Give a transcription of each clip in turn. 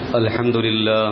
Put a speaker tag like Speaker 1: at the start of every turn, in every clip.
Speaker 1: الحمد لله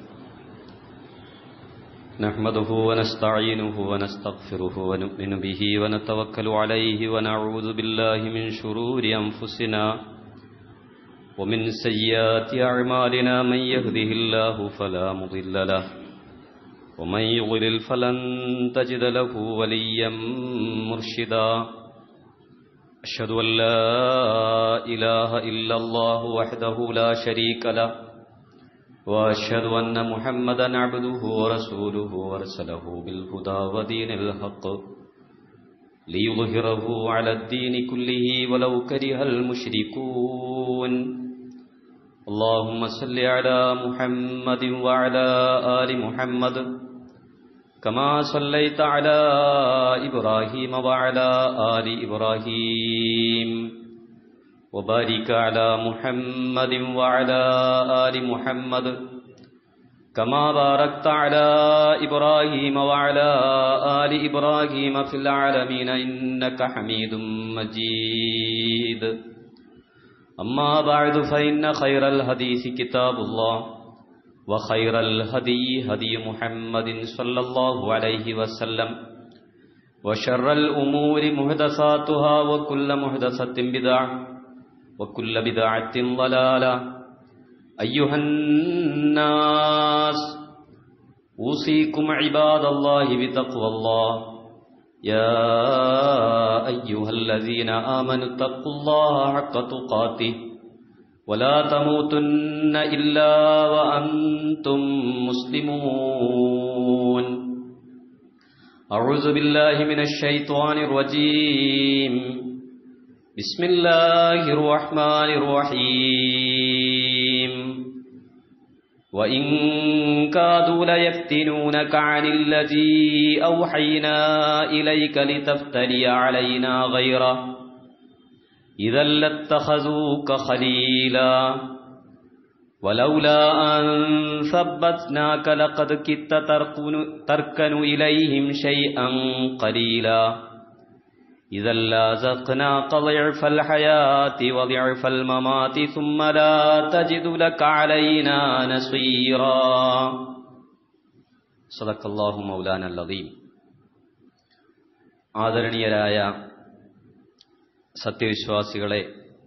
Speaker 1: نحمده ونستعينه ونستغفره ونؤمن به ونتوكل عليه ونعوذ بالله من شرور أنفسنا ومن سيئات أعمالنا من يهده الله فلا مضل له ومن يضلل فلن تجد له وليا مرشدا أشهد أن لا إله إلا الله وحده لا شريك له وأشهد أن محمدا عبده ورسوله ورسله بالهدى ودين الحق ليظهره على الدين كله ولو كره المشركون اللهم صل على محمد وعلى آل محمد كما صليت على إبراهيم وعلى آل إبراهيم وبارك على محمد وعلى آل محمد كما باركت على إبراهيم وعلى آل إبراهيم في العالمين إنك حميد مجيد أما بعد فإن خير الحديث كتاب الله وخير الهدي هدي محمد صلى الله عليه وسلم وشر الأمور محدثاتها وكل محدثة بدعة وكل بدعة ضلالة أيها الناس أوصيكم عباد الله بتقوى الله يا أيها الذين آمنوا اتقوا الله حق تقاته ولا تموتن إلا وأنتم مسلمون أعوذ بالله من الشيطان الرجيم بسم الله الرحمن الرحيم وإن كادوا ليفتنونك عن الذي أوحينا إليك لتفتري علينا غيره إذا لاتخذوك خليلا ولولا أن ثبتناك لقد كدت تركن إليهم شيئا قليلا إذا لازقناك ضعف الحياة وضعف الممات ثم لا تجد لك علينا نصيرا صدق الله مولانا العظيم ആദരണീയരായ സത്യവിശ്വാസികളെ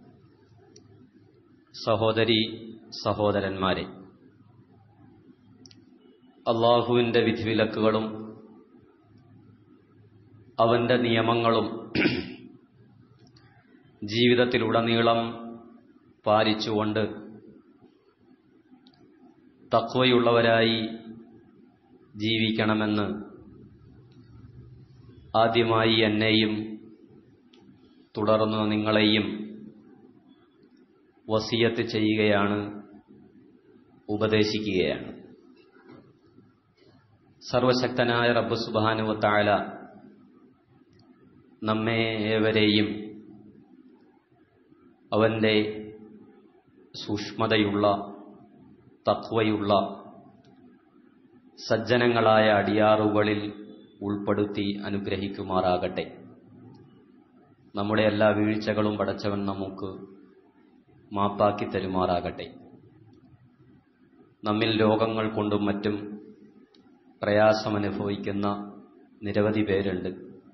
Speaker 1: സഹോദരി സഹോദരന്മാരെ അള്ളാഹുവിൻ്റെ വിധിവിലക്കുകളും അവൻ്റെ നിയമങ്ങളും ജീവിതത്തിലുടനീളം പാലിച്ചുകൊണ്ട് തക്വയുള്ളവരായി ജീവിക്കണമെന്ന് ആദ്യമായി എന്നെയും തുടർന്ന് നിങ്ങളെയും വസിയത്ത് ചെയ്യുകയാണ് ഉപദേശിക്കുകയാണ് സർവശക്തനായ റബ്ബ് സുബാനുവത്തായ നമ്മെ ഏവരെയും അവൻ്റെ സൂക്ഷ്മതയുള്ള തക്വയുള്ള സജ്ജനങ്ങളായ അടിയാറുകളിൽ ഉൾപ്പെടുത്തി അനുഗ്രഹിക്കുമാറാകട്ടെ നമ്മുടെ എല്ലാ വീഴ്ചകളും പടച്ചവൻ നമുക്ക് മാപ്പാക്കി തരുമാറാകട്ടെ നമ്മിൽ രോഗങ്ങൾ കൊണ്ടും മറ്റും പ്രയാസമനുഭവിക്കുന്ന നിരവധി പേരുണ്ട്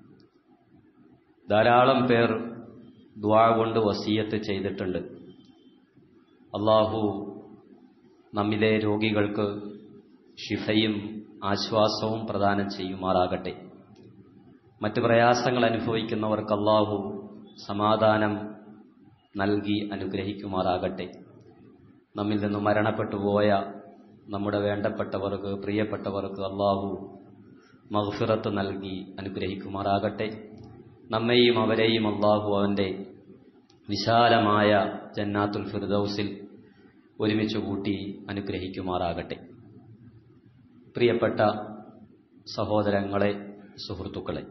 Speaker 1: ധാരാളം പേർ ദ്വാ കൊണ്ട് വസീയത്ത് ചെയ്തിട്ടുണ്ട് അള്ളാഹു നമ്മിലെ രോഗികൾക്ക് ഷിഫയും ആശ്വാസവും പ്രദാനം ചെയ്യുമാറാകട്ടെ മറ്റ് പ്രയാസങ്ങൾ അനുഭവിക്കുന്നവർക്ക് അള്ളാഹു സമാധാനം നൽകി അനുഗ്രഹിക്കുമാറാകട്ടെ നമ്മിൽ നിന്ന് മരണപ്പെട്ടു പോയ നമ്മുടെ വേണ്ടപ്പെട്ടവർക്ക് പ്രിയപ്പെട്ടവർക്ക് അള്ളാഹു മഹഫിറത്ത് നൽകി അനുഗ്രഹിക്കുമാറാകട്ടെ നമ്മെയും അവരെയും അള്ളാഹു അവൻ്റെ വിശാലമായ ജന്നാത്തുൽ ഫിർദൌസിൽ ഒരുമിച്ച് കൂട്ടി അനുഗ്രഹിക്കുമാറാകട്ടെ പ്രിയപ്പെട്ട സഹോദരങ്ങളെ സുഹൃത്തുക്കളെ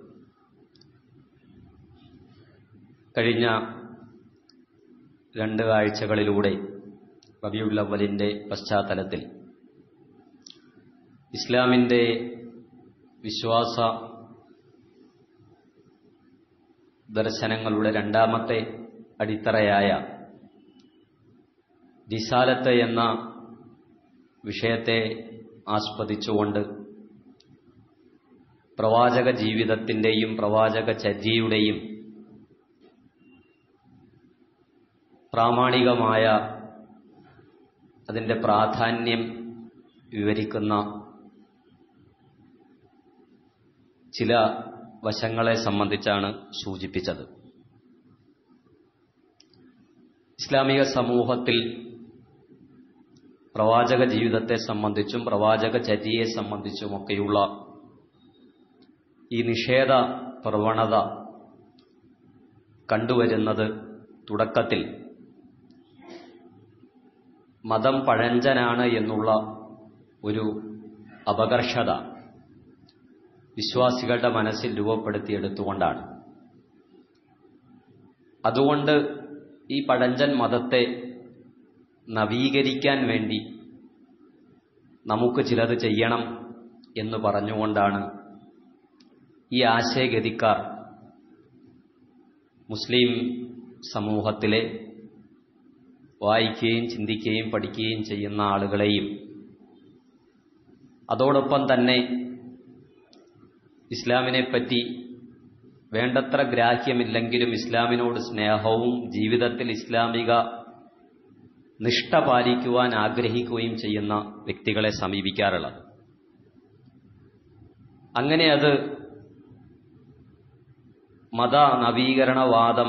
Speaker 1: കഴിഞ്ഞ രണ്ട് ആഴ്ചകളിലൂടെ റബിയുള്ളവലിൻ്റെ പശ്ചാത്തലത്തിൽ ഇസ്ലാമിൻ്റെ വിശ്വാസ ദർശനങ്ങളുടെ രണ്ടാമത്തെ അടിത്തറയായ റിസാലത്ത് എന്ന വിഷയത്തെ ആസ്പദിച്ചുകൊണ്ട് പ്രവാചക ജീവിതത്തിൻ്റെയും പ്രവാചക ചര്യയുടെയും പ്രാമാണികമായ അതിൻ്റെ പ്രാധാന്യം വിവരിക്കുന്ന ചില വശങ്ങളെ സംബന്ധിച്ചാണ് സൂചിപ്പിച്ചത് ഇസ്ലാമിക സമൂഹത്തിൽ പ്രവാചക ജീവിതത്തെ സംബന്ധിച്ചും പ്രവാചക ചര്യയെ സംബന്ധിച്ചുമൊക്കെയുള്ള ഈ നിഷേധ പ്രവണത കണ്ടുവരുന്നത് തുടക്കത്തിൽ മതം പഴഞ്ചനാണ് എന്നുള്ള ഒരു അപകർഷത വിശ്വാസികളുടെ മനസ്സിൽ രൂപപ്പെടുത്തിയെടുത്തുകൊണ്ടാണ് അതുകൊണ്ട് ഈ പഴഞ്ചൻ മതത്തെ നവീകരിക്കാൻ വേണ്ടി നമുക്ക് ചിലത് ചെയ്യണം എന്ന് പറഞ്ഞുകൊണ്ടാണ് ഈ ആശയഗതിക്കാർ മുസ്ലിം സമൂഹത്തിലെ വായിക്കുകയും ചിന്തിക്കുകയും പഠിക്കുകയും ചെയ്യുന്ന ആളുകളെയും അതോടൊപ്പം തന്നെ ഇസ്ലാമിനെപ്പറ്റി വേണ്ടത്ര ഗ്രാഹ്യമില്ലെങ്കിലും ഇസ്ലാമിനോട് സ്നേഹവും ജീവിതത്തിൽ ഇസ്ലാമിക നിഷ്ഠ പാലിക്കുവാൻ ആഗ്രഹിക്കുകയും ചെയ്യുന്ന വ്യക്തികളെ സമീപിക്കാറുള്ളത് അങ്ങനെ അത് മത നവീകരണവാദം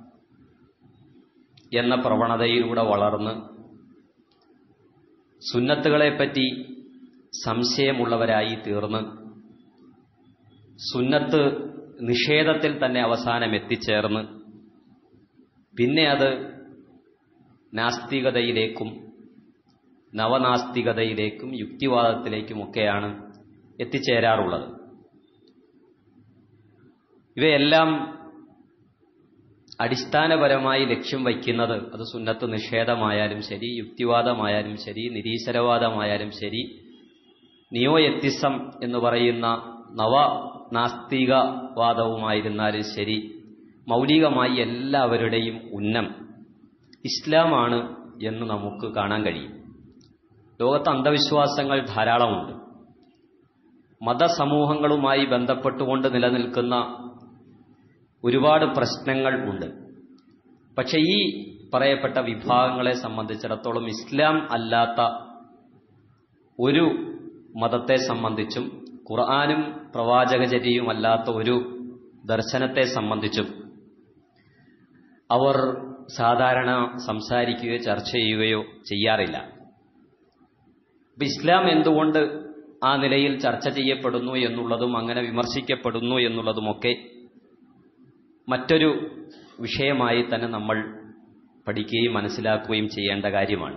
Speaker 1: എന്ന പ്രവണതയിലൂടെ വളർന്ന് സുന്നത്തുകളെപ്പറ്റി സംശയമുള്ളവരായി തീർന്ന് സുന്നത്ത് നിഷേധത്തിൽ തന്നെ അവസാനം എത്തിച്ചേർന്ന് പിന്നെ അത് നാസ്തികതയിലേക്കും നവനാസ്തികതയിലേക്കും യുക്തിവാദത്തിലേക്കുമൊക്കെയാണ് എത്തിച്ചേരാറുള്ളത് ഇവയെല്ലാം അടിസ്ഥാനപരമായി ലക്ഷ്യം വയ്ക്കുന്നത് അത് സുന്നത്ത് നിഷേധമായാലും ശരി യുക്തിവാദമായാലും ശരി നിരീശ്വരവാദമായാലും ശരി നിയോ എത്തിസം എന്ന് പറയുന്ന നവ നാസ്തികവാദവുമായിരുന്നാലും ശരി മൗലികമായി എല്ലാവരുടെയും ഉന്നം ഇസ്ലാമാണ് എന്ന് നമുക്ക് കാണാൻ കഴിയും ലോകത്ത് അന്ധവിശ്വാസങ്ങൾ ധാരാളമുണ്ട് മതസമൂഹങ്ങളുമായി ബന്ധപ്പെട്ടുകൊണ്ട് നിലനിൽക്കുന്ന ഒരുപാട് പ്രശ്നങ്ങൾ ഉണ്ട് പക്ഷെ ഈ പറയപ്പെട്ട വിഭാഗങ്ങളെ സംബന്ധിച്ചിടത്തോളം ഇസ്ലാം അല്ലാത്ത ഒരു മതത്തെ സംബന്ധിച്ചും ഖുർആാനും പ്രവാചകചര്യയുമല്ലാത്ത ഒരു ദർശനത്തെ സംബന്ധിച്ചും അവർ സാധാരണ സംസാരിക്കുകയോ ചർച്ച ചെയ്യുകയോ ചെയ്യാറില്ല അപ്പൊ ഇസ്ലാം എന്തുകൊണ്ട് ആ നിലയിൽ ചർച്ച ചെയ്യപ്പെടുന്നു എന്നുള്ളതും അങ്ങനെ വിമർശിക്കപ്പെടുന്നു എന്നുള്ളതുമൊക്കെ മറ്റൊരു വിഷയമായി തന്നെ നമ്മൾ പഠിക്കുകയും മനസ്സിലാക്കുകയും ചെയ്യേണ്ട കാര്യമാണ്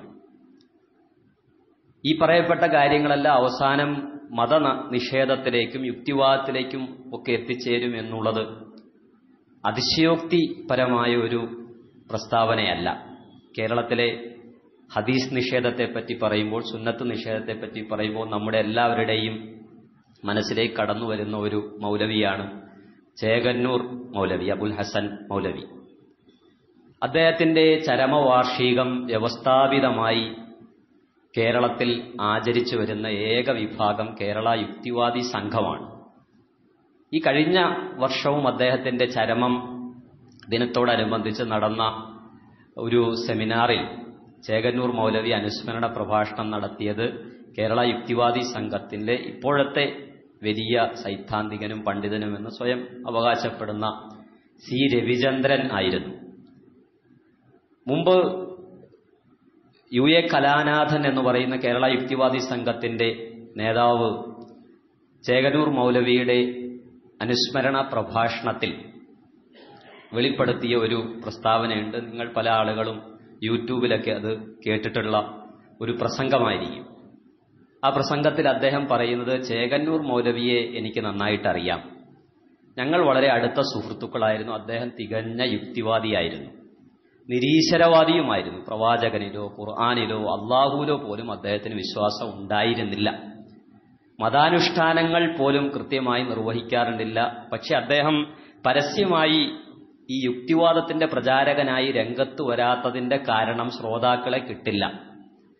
Speaker 1: ഈ പറയപ്പെട്ട കാര്യങ്ങളെല്ലാം അവസാനം മത നിഷേധത്തിലേക്കും യുക്തിവാദത്തിലേക്കും ഒക്കെ എത്തിച്ചേരും എന്നുള്ളത് അതിശയോക്തിപരമായ ഒരു പ്രസ്താവനയല്ല കേരളത്തിലെ ഹദീസ് നിഷേധത്തെപ്പറ്റി പറയുമ്പോൾ സുന്നത്ത് നിഷേധത്തെപ്പറ്റി പറയുമ്പോൾ നമ്മുടെ എല്ലാവരുടെയും മനസ്സിലേക്ക് കടന്നു വരുന്ന ഒരു മൗലവിയാണ് ചേകന്നൂർ മൗലവി അബുൽ ഹസൻ മൗലവി അദ്ദേഹത്തിന്റെ ചരമവാർഷികം വ്യവസ്ഥാപിതമായി കേരളത്തിൽ ആചരിച്ചു വരുന്ന ഏക വിഭാഗം കേരള യുക്തിവാദി സംഘമാണ് ഈ കഴിഞ്ഞ വർഷവും അദ്ദേഹത്തിന്റെ ചരമം ദിനത്തോടനുബന്ധിച്ച് നടന്ന ഒരു സെമിനാറിൽ ചേകന്നൂർ മൗലവി അനുസ്മരണ പ്രഭാഷണം നടത്തിയത് കേരള യുക്തിവാദി സംഘത്തിന്റെ ഇപ്പോഴത്തെ വലിയ സൈദ്ധാന്തികനും പണ്ഡിതനുമെന്ന് സ്വയം അവകാശപ്പെടുന്ന സി രവിചന്ദ്രൻ ആയിരുന്നു മുമ്പ് യു എ കലാനാഥൻ എന്ന് പറയുന്ന കേരള യുക്തിവാദി സംഘത്തിന്റെ നേതാവ് ചേകനൂർ മൗലവിയുടെ അനുസ്മരണ പ്രഭാഷണത്തിൽ വെളിപ്പെടുത്തിയ ഒരു പ്രസ്താവനയുണ്ട് നിങ്ങൾ പല ആളുകളും യൂട്യൂബിലൊക്കെ അത് കേട്ടിട്ടുള്ള ഒരു പ്രസംഗമായിരിക്കും ആ പ്രസംഗത്തിൽ അദ്ദേഹം പറയുന്നത് ചേകന്നൂർ മൗലവിയെ എനിക്ക് നന്നായിട്ട് അറിയാം ഞങ്ങൾ വളരെ അടുത്ത സുഹൃത്തുക്കളായിരുന്നു അദ്ദേഹം തികഞ്ഞ യുക്തിവാദിയായിരുന്നു നിരീശ്വരവാദിയുമായിരുന്നു പ്രവാചകനിലോ ഖുർആാനിലോ അള്ളാഹുവിലോ പോലും അദ്ദേഹത്തിന് വിശ്വാസം ഉണ്ടായിരുന്നില്ല മതാനുഷ്ഠാനങ്ങൾ പോലും കൃത്യമായി നിർവഹിക്കാറുണ്ടില്ല പക്ഷെ അദ്ദേഹം പരസ്യമായി ഈ യുക്തിവാദത്തിന്റെ പ്രചാരകനായി രംഗത്ത് വരാത്തതിന്റെ കാരണം ശ്രോതാക്കളെ കിട്ടില്ല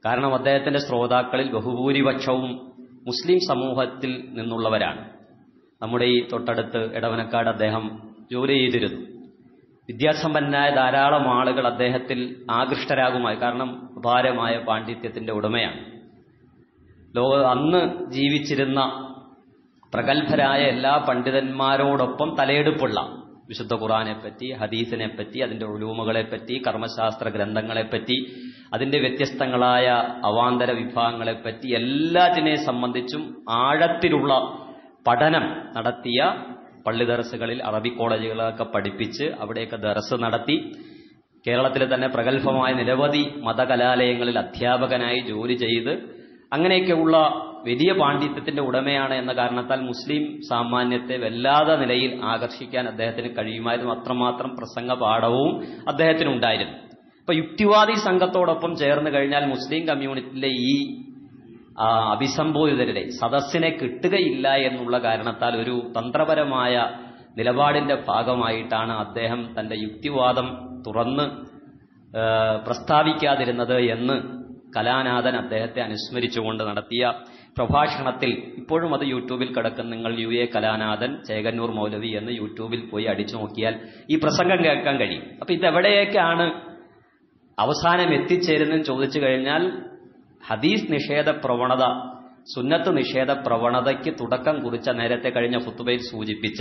Speaker 1: കാരണം അദ്ദേഹത്തിന്റെ ശ്രോതാക്കളിൽ ബഹുഭൂരിപക്ഷവും മുസ്ലിം സമൂഹത്തിൽ നിന്നുള്ളവരാണ് നമ്മുടെ ഈ തൊട്ടടുത്ത് ഇടവനക്കാട് അദ്ദേഹം ജോലി ചെയ്തിരുന്നു വിദ്യാസമ്പന്നനായ ധാരാളം ആളുകൾ അദ്ദേഹത്തിൽ ആകൃഷ്ടരാകുമായി കാരണം അപാരമായ പാണ്ഡിത്യത്തിന്റെ ഉടമയാണ് ലോക അന്ന് ജീവിച്ചിരുന്ന പ്രഗത്ഭരായ എല്ലാ പണ്ഡിതന്മാരോടൊപ്പം തലയെടുപ്പുള്ള വിശുദ്ധ ഖുറാനെ പറ്റി ഹദീസിനെ പറ്റി അതിന്റെ ഒലൂമുകളെ പറ്റി കർമ്മശാസ്ത്ര ഗ്രന്ഥങ്ങളെ പറ്റി അതിന്റെ വ്യത്യസ്തങ്ങളായ അവാന്തര വിഭാഗങ്ങളെ പറ്റി എല്ലാറ്റിനെ സംബന്ധിച്ചും ആഴത്തിലുള്ള പഠനം നടത്തിയ പള്ളി ദർസുകളിൽ അറബി കോളേജുകളൊക്കെ പഠിപ്പിച്ച് അവിടെയൊക്കെ ദർസ് നടത്തി കേരളത്തിലെ തന്നെ പ്രഗത്ഭമായ നിരവധി മതകലാലയങ്ങളിൽ അധ്യാപകനായി ജോലി ചെയ്ത് അങ്ങനെയൊക്കെയുള്ള വലിയ പാണ്ഡിത്യത്തിന്റെ ഉടമയാണ് എന്ന കാരണത്താൽ മുസ്ലിം സാമാന്യത്തെ വല്ലാതെ നിലയിൽ ആകർഷിക്കാൻ അദ്ദേഹത്തിന് കഴിയുമായിരുന്നു അത്രമാത്രം പ്രസംഗ പാഠവും അദ്ദേഹത്തിനുണ്ടായിരുന്നു ഇപ്പൊ യുക്തിവാദി സംഘത്തോടൊപ്പം ചേർന്ന് കഴിഞ്ഞാൽ മുസ്ലിം കമ്മ്യൂണിറ്റിയിലെ ഈ ആ, അഭിസംബോധിതരുടെ സദസ്സിനെ കിട്ടുകയില്ല എന്നുള്ള കാരണത്താൽ ഒരു തന്ത്രപരമായ നിലപാടിന്റെ ഭാഗമായിട്ടാണ് അദ്ദേഹം തന്റെ യുക്തിവാദം തുറന്ന് ആ, പ്രസ്താവിക്കാതിരുന്നത് എന്ന് കലാനാഥൻ അദ്ദേഹത്തെ അനുസ്മരിച്ചുകൊണ്ട് നടത്തിയ പ്രഭാഷണത്തിൽ ഇപ്പോഴും അത് യൂട്യൂബിൽ കിടക്കുന്ന നിങ്ങൾ യു എ കലാനാഥൻ ചേകന്നൂർ മൗലവി എന്ന് യൂട്യൂബിൽ പോയി അടിച്ചു നോക്കിയാൽ ഈ പ്രസംഗം കേൾക്കാൻ കഴിയും അപ്പൊ ഇതെവിടെയൊക്കെയാണ് അവസാനം എത്തിച്ചേരുന്നതെന്ന് ചോദിച്ചു കഴിഞ്ഞാൽ ഹദീസ് നിഷേധ പ്രവണത സുന്നത്ത് നിഷേധ പ്രവണതയ്ക്ക് തുടക്കം കുറിച്ച നേരത്തെ കഴിഞ്ഞ ഫുത്തുബയിൽ സൂചിപ്പിച്ച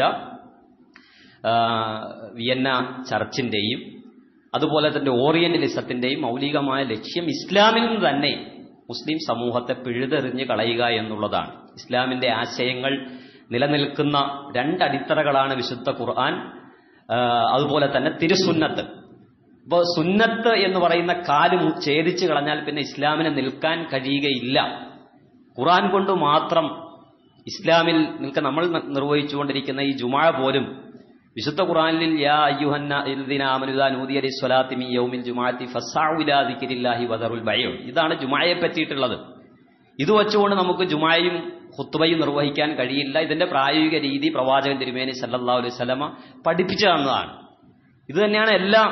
Speaker 1: ആ, വിയന്ന ചർച്ചിന്റെയും അതുപോലെ തന്നെ ഓറിയന്റലിസത്തിന്റെയും മൗലികമായ ലക്ഷ്യം ഇസ്ലാമിൽ നിന്ന് തന്നെ മുസ്ലിം സമൂഹത്തെ പിഴുതെറിഞ്ഞ് കളയുക എന്നുള്ളതാണ് ഇസ്ലാമിന്റെ ആശയങ്ങൾ നിലനിൽക്കുന്ന രണ്ടടിത്തറകളാണ് വിശുദ്ധ ഖുർആൻ ആ, അതുപോലെ തന്നെ തിരുസുന്നത്ത് ഇപ്പോ സുന്നത്ത് എന്ന് പറയുന്ന കാല് മു- ഛേദിച്ചു കളഞ്ഞാൽ പിന്നെ ഇസ്ലാമിന് നിൽക്കാൻ കഴിയുകയില്ല ഖുർആൻ കൊണ്ട് മാത്രം ഇസ്ലാമിൽ നിൽക്കാൻ നമ്മൾ ന- നിർവഹിച്ചുകൊണ്ടിരിക്കുന്ന ഈ ജുമാ പോലും വിശുദ്ധ ഖുർആനിൽ യാ അയ്യുഹന്ന ഇൽദിന ആമനുദാ നൂദിയ ലിസ്വലാത്തി മിൻ യൗമിൽ ജുമാഅത്തി ഫസ്സഉ ഇലാ ദിക്രില്ലാഹി വദറുൽ ബൈഉ ഇതാണ് ജുമായെ പറ്റിയിട്ടുള്ളത് ഇത് വെച്ചുകൊണ്ട് നമുക്ക് ജുമായും ഹുത്തുബയും നിർവഹിക്കാൻ കഴിയില്ല ഇതിന്റെ പ്രായോഗിക രീതി പ്രവാചകൻ തിരുമേനി സല്ലല്ലാഹു അലൈഹി വസല്ലമ പഠിപ്പിച്ചു തന്നതാണ് ഇത് തന്നെയാണ് എല്ലാ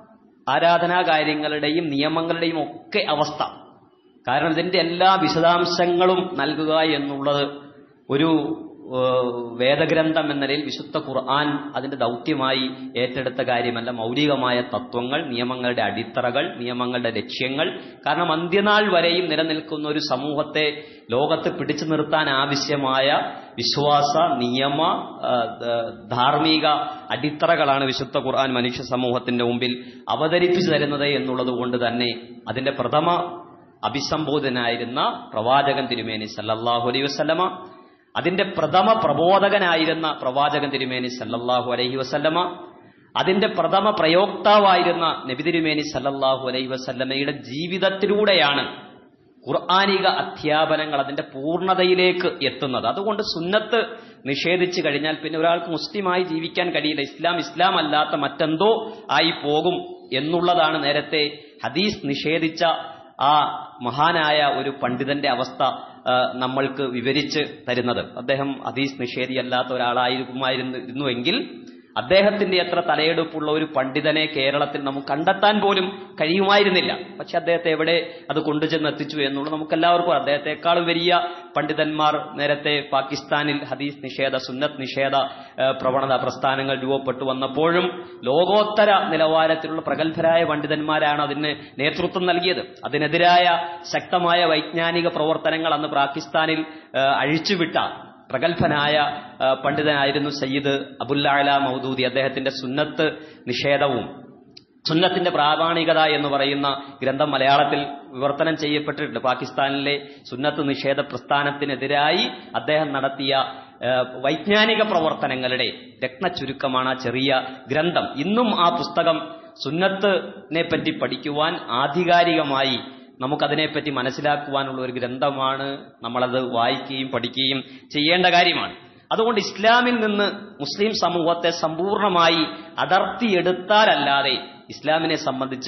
Speaker 1: ആരാധനാ കാര്യങ്ങളുടെയും നിയമങ്ങളുടെയും ഒക്കെ അവസ്ഥ കാരണം ഇതിന്റെ എല്ലാ വിശദാംശങ്ങളും നൽകുക എന്നുള്ളത് ഒരു ഏഹ്, വേദഗ്രന്ഥം എന്ന നിലയിൽ വിശുദ്ധ ഖുർആൻ അതിന്റെ ദൗത്യമായി ഏറ്റെടുത്ത കാര്യമല്ല മൗലികമായ തത്വങ്ങൾ നിയമങ്ങളുടെ അടിത്തറകൾ നിയമങ്ങളുടെ ലക്ഷ്യങ്ങൾ കാരണം അന്ത്യനാൾ വരെയും നിലനിൽക്കുന്ന ഒരു സമൂഹത്തെ ലോകത്ത് പിടിച്ചു നിർത്താൻ ആവശ്യമായ വിശ്വാസ നിയമ ആ, ദ- ധാർമ്മിക അടിത്തറകളാണ് വിശുദ്ധ ഖുർആൻ മനുഷ്യ സമൂഹത്തിന്റെ മുമ്പിൽ അവതരിപ്പിച്ചു തരുന്നത് എന്നുള്ളത് കൊണ്ട് തന്നെ അതിന്റെ പ്രഥമ അഭിസംബോധനായിരുന്ന പ്രവാചകൻ തിരുമേനി സല്ലല്ലാഹു അലൈഹി വസല്ലമ അതിന്റെ പ്രഥമ പ്രബോധകനായിരുന്ന പ്രവാചകൻ തിരുമേനി സല്ലല്ലാഹു അലൈഹി വസല്ലമ അതിന്റെ പ്രഥമ പ്രയോക്താവായിരുന്ന നബി തിരുമേനി സല്ലല്ലാഹു അലൈഹി വസല്ലമയുടെ ജീവിതത്തിലൂടെയാണ് ഖുർആാനിക അധ്യാപനങ്ങൾ അതിന്റെ പൂർണ്ണതയിലേക്ക് എത്തുന്നത് അതുകൊണ്ട് സുന്നത്ത് നിഷേധിച്ചു കഴിഞ്ഞാൽ പിന്നെ ഒരാൾക്ക് മുസ്ലിമായി ജീവിക്കാൻ കഴിയില്ല ഇസ്ലാം ഇസ്ലാം അല്ലാത്ത മറ്റെന്തോ ആയി പോകും എന്നുള്ളതാണ് നേരത്തെ ഹദീസ് നിഷേധിച്ച ആ മഹാനായ ഒരു പണ്ഡിതന്റെ അവസ്ഥ ആ, നമ്മൾക്ക് വിവരിച്ച് തരുന്നത് അദ്ദേഹം ഹദീസ് നിഷേധിയല്ലാത്ത ഒരാളായിരുന്നുവെങ്കിൽ അദ്ദേഹത്തിന്റെ അത്ര തലയെടുപ്പുള്ള ഒരു പണ്ഡിതനെ കേരളത്തിൽ നമുക്ക് കണ്ടെത്താൻ പോലും കഴിയുമായിരുന്നില്ല പക്ഷെ അദ്ദേഹത്തെ എവിടെ അത് കൊണ്ടുചെന്ന് എത്തിച്ചു എന്നുള്ളത് നമുക്കെല്ലാവർക്കും അദ്ദേഹത്തെക്കാളും വലിയ പണ്ഡിതന്മാർ നേരത്തെ പാകിസ്ഥാനിൽ ഹദീസ് നിഷേധ സുന്നത്ത് നിഷേധ ഏഹ്, പ്രവണത പ്രസ്ഥാനങ്ങൾ രൂപപ്പെട്ടു വന്നപ്പോഴും ലോകോത്തര നിലവാരത്തിലുള്ള പ്രഗത്ഭരായ പണ്ഡിതന്മാരാണ് അതിന് നേതൃത്വം നൽകിയത് അതിനെതിരായ ശക്തമായ വൈജ്ഞാനിക പ്രവർത്തനങ്ങൾ അന്ന് പാകിസ്ഥാനിൽ ഏഹ്, അഴിച്ചുവിട്ട പ്രഗത്ഭനായ ആ, പണ്ഡിതനായിരുന്നു സയ്യിദ് അബുല്ലാല മൗദൂദി അദ്ദേഹത്തിന്റെ സുന്നത്ത് നിഷേധവും സുന്നത്തിന്റെ പ്രാമാണികത എന്ന് പറയുന്ന ഗ്രന്ഥം മലയാളത്തിൽ വിവർത്തനം ചെയ്യപ്പെട്ടിട്ടുണ്ട് പാകിസ്ഥാനിലെ സുന്നത്ത് നിഷേധ പ്രസ്ഥാനത്തിനെതിരായി അദ്ദേഹം നടത്തിയ ആ, വൈജ്ഞാനിക പ്രവർത്തനങ്ങളുടെ രത്നചുരുക്കമാണ് ആ ചെറിയ ഗ്രന്ഥം ഇന്നും ആ പുസ്തകം സുന്നത്തിനെ പറ്റി പഠിക്കുവാൻ ആധികാരികമായി നമുക്കതിനെപ്പറ്റി മനസ്സിലാക്കുവാനുള്ള ഒരു ഗ്രന്ഥമാണ് നമ്മളത് വായിക്കുകയും പഠിക്കുകയും ചെയ്യേണ്ട കാര്യമാണ് അതുകൊണ്ട് ഇസ്ലാമിൽ നിന്ന് മുസ്ലിം സമൂഹത്തെ സമ്പൂർണമായി അടർത്തിയെടുത്താലല്ലാതെ ഇസ്ലാമിനെ സംബന്ധിച്ച്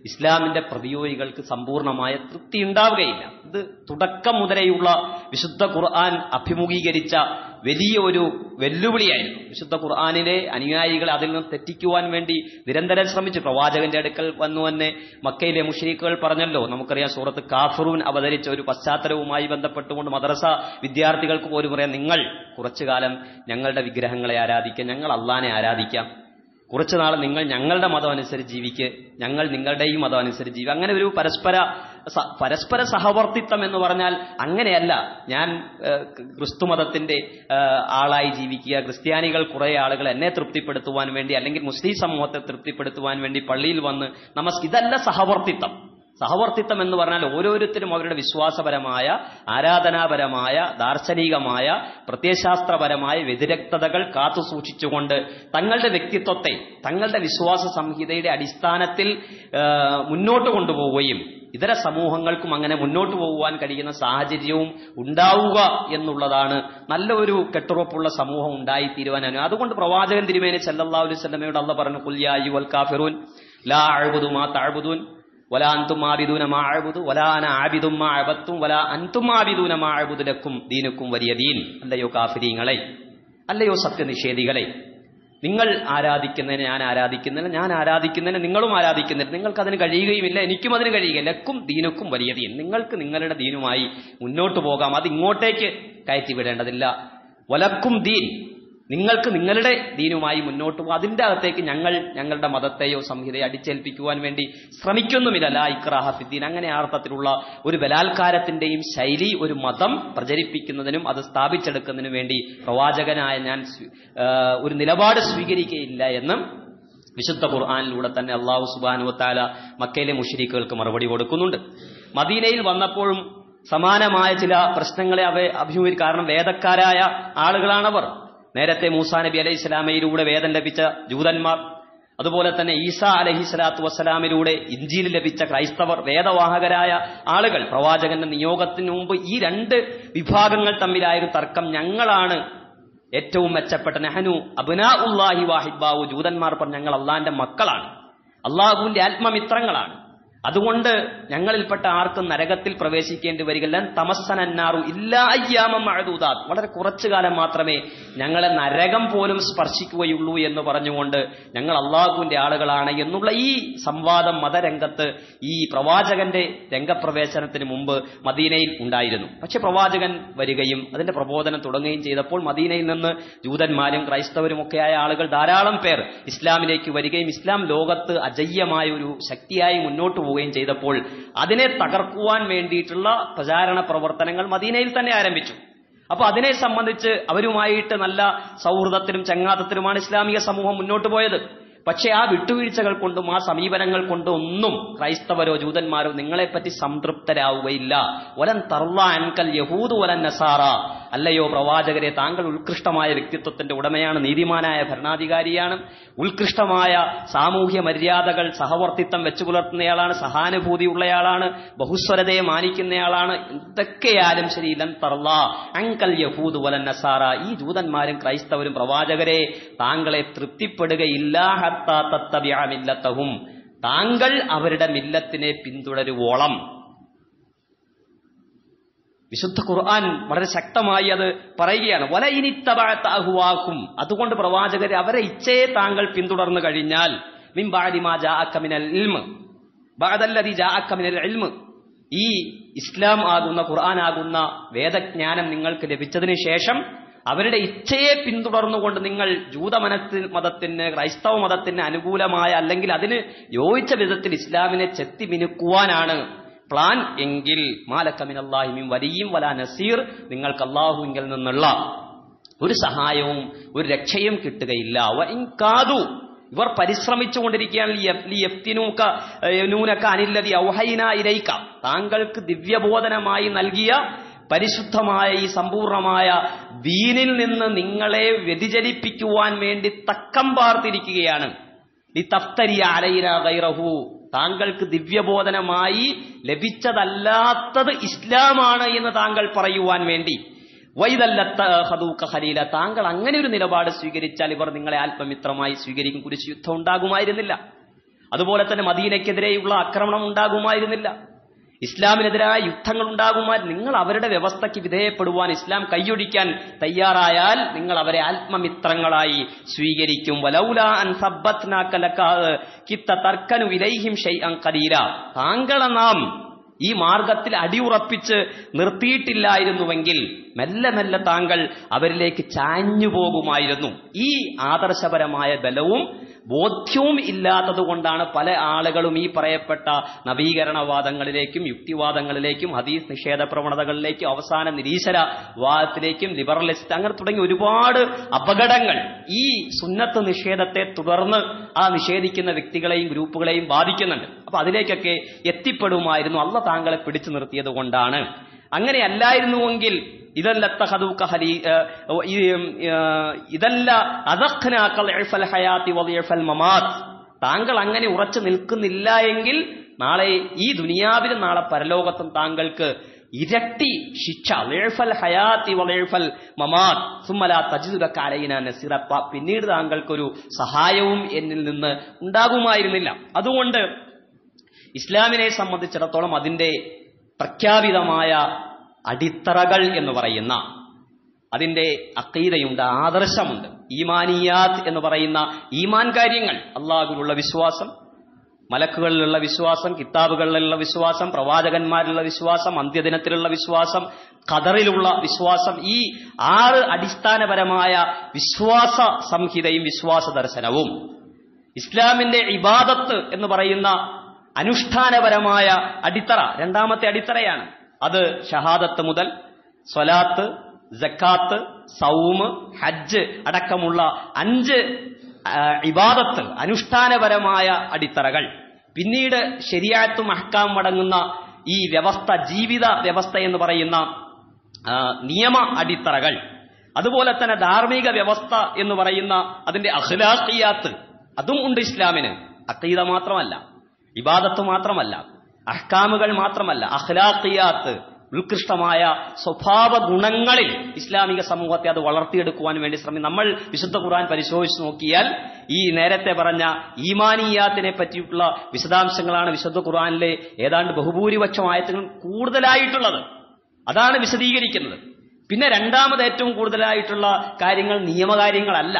Speaker 1: ഇസ്ലാമിന്റെ പ്രതിയോഗികൾക്ക് സമ്പൂർണമായ തൃപ്തി ഉണ്ടാവുകയില്ല ഇത് തുടക്കം മുതലെയുള്ള വിശുദ്ധ ഖുർആൻ അഭിമുഖീകരിച്ച വലിയ ഒരു വെല്ലുവിളിയായിരുന്നു വിശുദ്ധ ഖുർആാനിലെ അനുയായികളെ അതിൽ നിന്ന് തെറ്റിക്കുവാൻ വേണ്ടി നിരന്തരം ശ്രമിച്ചു പ്രവാചകന്റെ അടുക്കൽ വന്നു തന്നെ മക്കയിലെ മുഷരീഖുകൾ പറഞ്ഞല്ലോ നമുക്കറിയാം സൂറത്ത് കാഫറൂൻ അവതരിച്ച ഒരു പശ്ചാത്തലവുമായി ബന്ധപ്പെട്ടുകൊണ്ട് മദ്രസ വിദ്യാർത്ഥികൾക്ക് പോലും പറയാം നിങ്ങൾ കുറച്ചു കാലം ഞങ്ങളുടെ വിഗ്രഹങ്ങളെ ആരാധിക്കാം ഞങ്ങൾ അള്ളാനെ ആരാധിക്കാം കുറച്ചു നാൾ നിങ്ങൾ ഞങ്ങളുടെ മതം അനുസരിച്ച് ജീവിക്ക് ഞങ്ങൾ നിങ്ങളുടെയും മതം അനുസരിച്ച് ജീവിക്കുക അങ്ങനെ ഒരു പരസ്പര സ- പരസ്പര സഹവർത്തിത്വം എന്ന് പറഞ്ഞാൽ അങ്ങനെയല്ല ഞാൻ ഏഹ്, ക്രിസ്തു മതത്തിന്റെ ഏഹ്, ആളായി ജീവിക്കുക ക്രിസ്ത്യാനികൾ കുറെ ആളുകൾ എന്നെ തൃപ്തിപ്പെടുത്തുവാൻ വേണ്ടി അല്ലെങ്കിൽ മുസ്ലിം സമൂഹത്തെ തൃപ്തിപ്പെടുത്തുവാൻ വേണ്ടി പള്ളിയിൽ വന്ന് നമസ് ഇതല്ല സഹവർത്തിത്വം സഹവർത്തിത്വം എന്ന് പറഞ്ഞാൽ ഓരോരുത്തരും അവരുടെ വിശ്വാസപരമായ ആരാധനാപരമായ ദാർശനികമായ പ്രത്യയശാസ്ത്രപരമായ വ്യതിരക്തതകൾ കാത്തുസൂക്ഷിച്ചുകൊണ്ട് തങ്ങളുടെ വ്യക്തിത്വത്തെ തങ്ങളുടെ വിശ്വാസ സംഹിതയുടെ അടിസ്ഥാനത്തിൽ ആ, മുന്നോട്ട് കൊണ്ടുപോവുകയും ഇതര സമൂഹങ്ങൾക്കും അങ്ങനെ മുന്നോട്ട് പോകുവാൻ കഴിയുന്ന സാഹചര്യവും ഉണ്ടാവുക എന്നുള്ളതാണ് നല്ല ഒരു കെട്ടുറപ്പുള്ള സമൂഹം ഉണ്ടായിത്തീരുവാൻ അനു- അതുകൊണ്ട് പ്രവാചകൻ തിരുമേനി സല്ലല്ലാഹു അലൈഹി വസല്ലമയോട് അല്ല പറഞ്ഞു കുല്യാ അയ്യുവൽ കാഫിറൂൻ ലാ അഅ്ബുദു മാ തഅ്ബുദൂൻ വലാ അൻതും ആബിദൂന മാ അഅ്ബുദു വലാ അന ആബിദും മാ അബത്തും വലാ അൻതും ആബിദൂന മാ അഅ്ബുദു ലക്കും ദീനുക്കും വലിയ ദീൻ അല്ലയോ കാഫിരീങ്ങളെ അല്ലയോ സത്യനിഷേധികളെ നിങ്ങൾ ആരാധിക്കുന്നതിന് ഞാൻ ആരാധിക്കുന്നതിന് ഞാൻ ആരാധിക്കുന്നതിന് നിങ്ങളും ആരാധിക്കുന്നതിന് നിങ്ങൾക്ക് അതിന് കഴിയുകയുമില്ല എനിക്കും അതിന് കഴിയുകയില്ല ലക്കും ദീനുക്കും വലിയ ദീൻ നിങ്ങൾക്ക് നിങ്ങളുടെ ദീനുമായി മുന്നോട്ട് പോകാം അത് ഇങ്ങോട്ടേക്ക് കയറ്റി വിടേണ്ടതില്ല വലക്കും ദീൻ നിങ്ങൾക്ക് നിങ്ങളുടെ ദീനുമായി മുന്നോട്ട് പോകും അതിന്റെ അകത്തേക്ക് ഞങ്ങൾ ഞങ്ങളുടെ മതത്തെയോ സംഹിതയോ അടിച്ചേൽപ്പിക്കുവാൻ വേണ്ടി ശ്രമിക്കുന്നുമില്ല ലാ ഇക്രാഹ ഫിദ്ദീൻ അങ്ങനെ ആ അർത്ഥത്തിലുള്ള ഒരു ബലാത്കാരത്തിന്റെയും ശൈലി ഒരു മതം പ്രചരിപ്പിക്കുന്നതിനും അത് സ്ഥാപിച്ചെടുക്കുന്നതിനും വേണ്ടി പ്രവാചകനായ ഞാൻ സ്വീ- ആ, ഒരു നിലപാട് സ്വീകരിക്കുകയില്ല എന്നും വിശുദ്ധ ഖുർആാനിലൂടെ തന്നെ അള്ളാഹു സുബാനുവത്താല മക്കയിലെ മുഷരിക്കുകൾക്ക് മറുപടി കൊടുക്കുന്നുണ്ട് മദീനയിൽ വന്നപ്പോഴും സമാനമായ ചില പ്രശ്നങ്ങളെ അവ അഭിമുഖീ കാരണം വേദക്കാരായ ആളുകളാണവർ നേരത്തെ മൂസാ നബി അലൈഹി സ്വലാമയിലൂടെ വേദം ലഭിച്ച ജൂതന്മാർ അതുപോലെ തന്നെ ഈസാ അലഹി സ്വലാത്തു വസ്സലാമിലൂടെ ഇഞ്ചിയിൽ ലഭിച്ച ക്രൈസ്തവർ വേദവാഹകരായ ആളുകൾ പ്രവാചകന്റെ നിയോഗത്തിന് മുമ്പ് ഈ രണ്ട് വിഭാഗങ്ങൾ തമ്മിലായൊരു തർക്കം ഞങ്ങളാണ് ഏറ്റവും മെച്ചപ്പെട്ട നെഹനു അബ്നാ ഉല്ലാഹി വാഹിബാവു ജൂതന്മാർ പറഞ്ഞ ഞങ്ങൾ അള്ളാന്റെ മക്കളാണ് അള്ളാഹുവിന്റെ ആത്മമിത്രങ്ങളാണ് അതുകൊണ്ട് ഞങ്ങളിൽപ്പെട്ട ആർക്കും നരകത്തിൽ പ്രവേശിക്കേണ്ടി വരികയില്ല തമസ്സനന്നാറു ഇല്ലാ അയ്യാമം അഴുതൂതാത് വളരെ കുറച്ചു കാലം മാത്രമേ ഞങ്ങളെ നരകം പോലും സ്പർശിക്കുകയുള്ളൂ എന്ന് പറഞ്ഞുകൊണ്ട് ഞങ്ങൾ അള്ളാഹുവിന്റെ ആളുകളാണ് എന്നുള്ള ഈ സംവാദം മതരംഗത്ത് ഈ പ്രവാചകന്റെ രംഗപ്രവേശനത്തിന് മുമ്പ് മദീനയിൽ ഉണ്ടായിരുന്നു പക്ഷെ പ്രവാചകൻ വരികയും അതിന്റെ പ്രബോധനം തുടങ്ങുകയും ചെയ്തപ്പോൾ മദീനയിൽ നിന്ന് ജൂതന്മാരും ക്രൈസ്തവരും ഒക്കെയായ ആളുകൾ ധാരാളം പേർ ഇസ്ലാമിലേക്ക് വരികയും ഇസ്ലാം ലോകത്ത് അജയ്യമായ ഒരു ശക്തിയായി മുന്നോട്ട് പോവുകയും ചെയ്തപ്പോൾ അതിനെ തകർക്കുവാൻ വേണ്ടിയിട്ടുള്ള പ്രചാരണ പ്രവർത്തനങ്ങൾ മദീനയിൽ തന്നെ ആരംഭിച്ചു അപ്പൊ അതിനെ സംബന്ധിച്ച് അവരുമായിട്ട് നല്ല സൗഹൃദത്തിലും ചങ്ങാത്തത്തിലുമാണ് ഇസ്ലാമിക സമൂഹം മുന്നോട്ട് പോയത് പക്ഷെ ആ വിട്ടുവീഴ്ചകൾ കൊണ്ടും ആ സമീപനങ്ങൾ കൊണ്ടും ഒന്നും ക്രൈസ്തവരോ ജൂതന്മാരോ നിങ്ങളെപ്പറ്റി സംതൃപ്തരാവുകയില്ല വലൻ തർല അൻകൽ യഹൂദ് വലൻ നസാറ അല്ലയോ പ്രവാചകരെ താങ്കൾ ഉത്കൃഷ്ടമായ വ്യക്തിത്വത്തിന്റെ ഉടമയാണ് നീതിമാനായ ഭരണാധികാരിയാണ് ഉത്കൃഷ്ടമായ സാമൂഹ്യ മര്യാദകൾ സഹവർത്തിത്വം വെച്ചു പുലർത്തുന്നയാളാണ് സഹാനുഭൂതിയുള്ളയാളാണ് ബഹുസ്വരതയെ മാനിക്കുന്നയാളാണ് എന്തൊക്കെയാലും ശരി ലൻ തർല അങ്കൽ യഹൂദ് വലൻ നസാറ ഈ ജൂതന്മാരും ക്രൈസ്തവരും പ്രവാചകരെ താങ്കളെ തൃപ്തിപ്പെടുകയില്ല ഹത്താ തത്തബിഅ മില്ലത്തഹും താങ്കൾ അവരുടെ മില്ലത്തിനെ പിന്തുടരുവോളം വിശുദ്ധ ഖുർആൻ വളരെ ശക്തമായി അത് പറയുകയാണ് വല ഇനിത്തബാഹുവാക്കും അതുകൊണ്ട് പ്രവാചകരെ അവരെ ഇച്ഛയെ താങ്കൾ പിന്തുടർന്നു കഴിഞ്ഞാൽ മിൻ ബാദിമാ ജാഅക്കമിനൽ ഇൽമ് ബാദല്ലതി ജാഅക്കമിനൽ ഇൽമ് ഈ ഇസ്ലാം ആകുന്ന ഖുർആൻ ആകുന്ന വേദജ്ഞാനം നിങ്ങൾക്ക് ലഭിച്ചതിന് ശേഷം അവരുടെ ഇച്ഛയെ പിന്തുടർന്നുകൊണ്ട് നിങ്ങൾ ജൂതമനത്തിൽ മതത്തിന് ക്രൈസ്തവ മതത്തിന് അനുകൂലമായ അല്ലെങ്കിൽ അതിന് യോജിച്ച വിധത്തിൽ ഇസ്ലാമിനെ ചെത്തി മിനുക്കുവാനാണ് പ്ലാൻ എങ്കിൽ മാലക്കമിനല്ലാഹിമിൻ വലിയും വല നസീർ നിങ്ങൾക്ക് അള്ളാഹുവിങ്കിൽ നിന്നുള്ള ഒരു സഹായവും ഒരു രക്ഷയും കിട്ടുകയില്ല വ ഇൻ കാതു ഇവർ പരിശ്രമിച്ചുകൊണ്ടിരിക്കുകയാണ് ലി- ലി യഫ്തിനൂക, ഏഹ്, നൂനക അനില്ലതി ഔഹൈന ഇലൈക താങ്കൾക്ക് ദിവ്യബോധനമായി നൽകിയ പരിശുദ്ധമായ ഈ സമ്പൂർണമായ ദീനിൽ നിന്ന് നിങ്ങളെ വ്യതിചലിപ്പിക്കുവാൻ വേണ്ടി തക്കം പാർത്തിരിക്കുകയാണ് ഈ തഫ്തരിയ അലൈന ഗൈറഹു താങ്കൾക്ക് ദിവ്യബോധനമായി ലഭിച്ചതല്ലാത്തത് ഇസ്ലാമാണ് എന്ന് താങ്കൾ പറയുവാൻ വേണ്ടി വൈതല്ലത്ത ഹദൂക്ക ഖലീല താങ്കൾ അങ്ങനെ ഒരു നിലപാട് സ്വീകരിച്ചാൽ ഇവർ നിങ്ങളെ ആത്മമിത്രമായി സ്വീകരിക്കും കുരിശ് യുദ്ധം ഉണ്ടാകുമായിരുന്നില്ല അതുപോലെ തന്നെ മദീനയ്ക്കെതിരെയുള്ള ആക്രമണം ഉണ്ടാകുമായിരുന്നില്ല ഇസ്ലാമിനെതിരായ യുദ്ധങ്ങൾ ഉണ്ടാകുമാൻ നിങ്ങൾ അവരുടെ വ്യവസ്ഥയ്ക്ക് വിധേയപ്പെടുവാൻ ഇസ്ലാം കൈയൊഴിക്കാൻ തയ്യാറായാൽ നിങ്ങൾ അവരെ ആത്മമിത്രങ്ങളായി സ്വീകരിക്കും വലൗല അൻ സബ്ബത്നാക ലക കിത്ത തർക്കനു ഇലൈഹിം ഷൈഅൻ ഖലീല താങ്കളെ നാം ഈ മാർഗത്തിൽ അടിയുറപ്പിച്ച് നിർത്തിയിട്ടില്ലായിരുന്നുവെങ്കിൽ മെല്ലെ മെല്ലെ താങ്കൾ അവരിലേക്ക് ചാഞ്ഞു പോകുമായിരുന്നു ഈ ആദർശപരമായ ബലവും ബോധ്യവും ഇല്ലാത്തത് കൊണ്ടാണ് പല ആളുകളും ഈ പറയപ്പെട്ട നവീകരണവാദങ്ങളിലേക്കും യുക്തിവാദങ്ങളിലേക്കും ഹദീസ് നിഷേധ പ്രവണതകളിലേക്കും അവസാന നിരീശ്വരവാദത്തിലേക്കും ലിബറലിസ്റ്റ് അങ്ങനെ തുടങ്ങി ഒരുപാട് അപകടങ്ങൾ ഈ സുന്നത്ത് നിഷേധത്തെ തുടർന്ന് ആ നിഷേധിക്കുന്ന വ്യക്തികളെയും ഗ്രൂപ്പുകളെയും ബാധിക്കുന്നുണ്ട് അപ്പൊ അതിലേക്കൊക്കെ എത്തിപ്പെടുമായിരുന്നു അല്ല താങ്കളെ പിടിച്ചു നിർത്തിയത് കൊണ്ടാണ് അങ്ങനെയല്ലായിരുന്നുവെങ്കിൽ ഇതല്ല തഹദൂക ഹലി ഏഹ്, ഈ, ഏഹ്, ഇതല്ല അദഖ്നാക്കൽ ഇഅ്ഫൽ ഹയാത്തി വദിഅ്ഫൽ മമാത്ത് താങ്കൾ അങ്ങനെ ഉറച്ചു നിൽക്കുന്നില്ല എങ്കിൽ നാളെ ഈ ദുനിയാവിലും നാളെ പരലോകത്തും താങ്കൾക്ക് ഇരട്ടി ശിക്ഷ ലേഫൽ ഹയാത്തി വലേഫൽ മമാത് സുമല തജിദുലക്ക അലയിന നസിറപ്പ പിന്നീട് താങ്കൾക്കൊരു സഹായവും എന്നിൽ നിന്ന് ഉണ്ടാകുമായിരുന്നില്ല അതുകൊണ്ട് ഇസ്ലാമിനെ സംബന്ധിച്ചിടത്തോളം അതിന്റെ പ്രഖ്യാപിതമായ അടിത്തറകൾ എന്ന് പറയുന്ന അതിന്റെ അക്കീതയുണ്ട് ആദർശമുണ്ട് ഈമാനിയാത്ത് എന്ന് പറയുന്ന ഈമാൻ കാര്യങ്ങൾ അള്ളാഹുവിലുള്ള വിശ്വാസം മലക്കുകളിലുള്ള വിശ്വാസം കിതാബുകളിലുള്ള വിശ്വാസം പ്രവാചകന്മാരിലുള്ള വിശ്വാസം അന്ത്യദിനത്തിലുള്ള വിശ്വാസം ഖദറിലുള്ള വിശ്വാസം ഈ ആറ് അടിസ്ഥാനപരമായ വിശ്വാസ സംഹിതയും വിശ്വാസ ദർശനവും ഇസ്ലാമിന്റെ ഇബാദത്ത് എന്ന് പറയുന്ന അനുഷ്ഠാനപരമായ അടിത്തറ രണ്ടാമത്തെ അടിത്തറയാണ് അത് ഷഹാദത്ത് മുതൽ സ്വലാത്ത് ജക്കാത്ത് സൗമ് ഹജ്ജ് അടക്കമുള്ള അഞ്ച് ആ, ഇബാദത്ത് അനുഷ്ഠാനപരമായ അടിത്തറകൾ പിന്നീട് ശരിയാത്തും അഹ്കാം അടങ്ങുന്ന ഈ വ്യവസ്ഥ ജീവിത വ്യവസ്ഥ എന്ന് പറയുന്ന ആ, നിയമ അടിത്തറകൾ അതുപോലെ തന്നെ ധാർമ്മിക വ്യവസ്ഥ എന്ന് പറയുന്ന അതിന്റെ അഖ്ലാഖിയാത്ത് അതും ഉണ്ട് ഇസ്ലാമിന് അക്കീത മാത്രമല്ല ഇബാദത്ത് മാത്രമല്ല അഹ്കാമുകൾ മാത്രമല്ല അഖ്ലാഖിയാത്ത് ഉത്കൃഷ്ടമായ സ്വഭാവ ഗുണങ്ങളിൽ ഇസ്ലാമിക സമൂഹത്തെ അത് വളർത്തിയെടുക്കുവാൻ വേണ്ടി ശ്രമിക്കും നമ്മൾ വിശുദ്ധ ഖുർആൻ പരിശോധിച്ച് നോക്കിയാൽ ഈ നേരത്തെ പറഞ്ഞ ഈമാനിയാത്തിനെ പറ്റിയിട്ടുള്ള വിശദാംശങ്ങളാണ് വിശുദ്ധ ഖുർആനിലെ ഏതാണ്ട് ബഹുഭൂരിപക്ഷം ആയത്തുകൾ കൂടുതലായിട്ടുള്ളത് അതാണ് വിശദീകരിക്കുന്നത് പിന്നെ രണ്ടാമത് ഏറ്റവും കൂടുതലായിട്ടുള്ള കാര്യങ്ങൾ നിയമകാര്യങ്ങളല്ല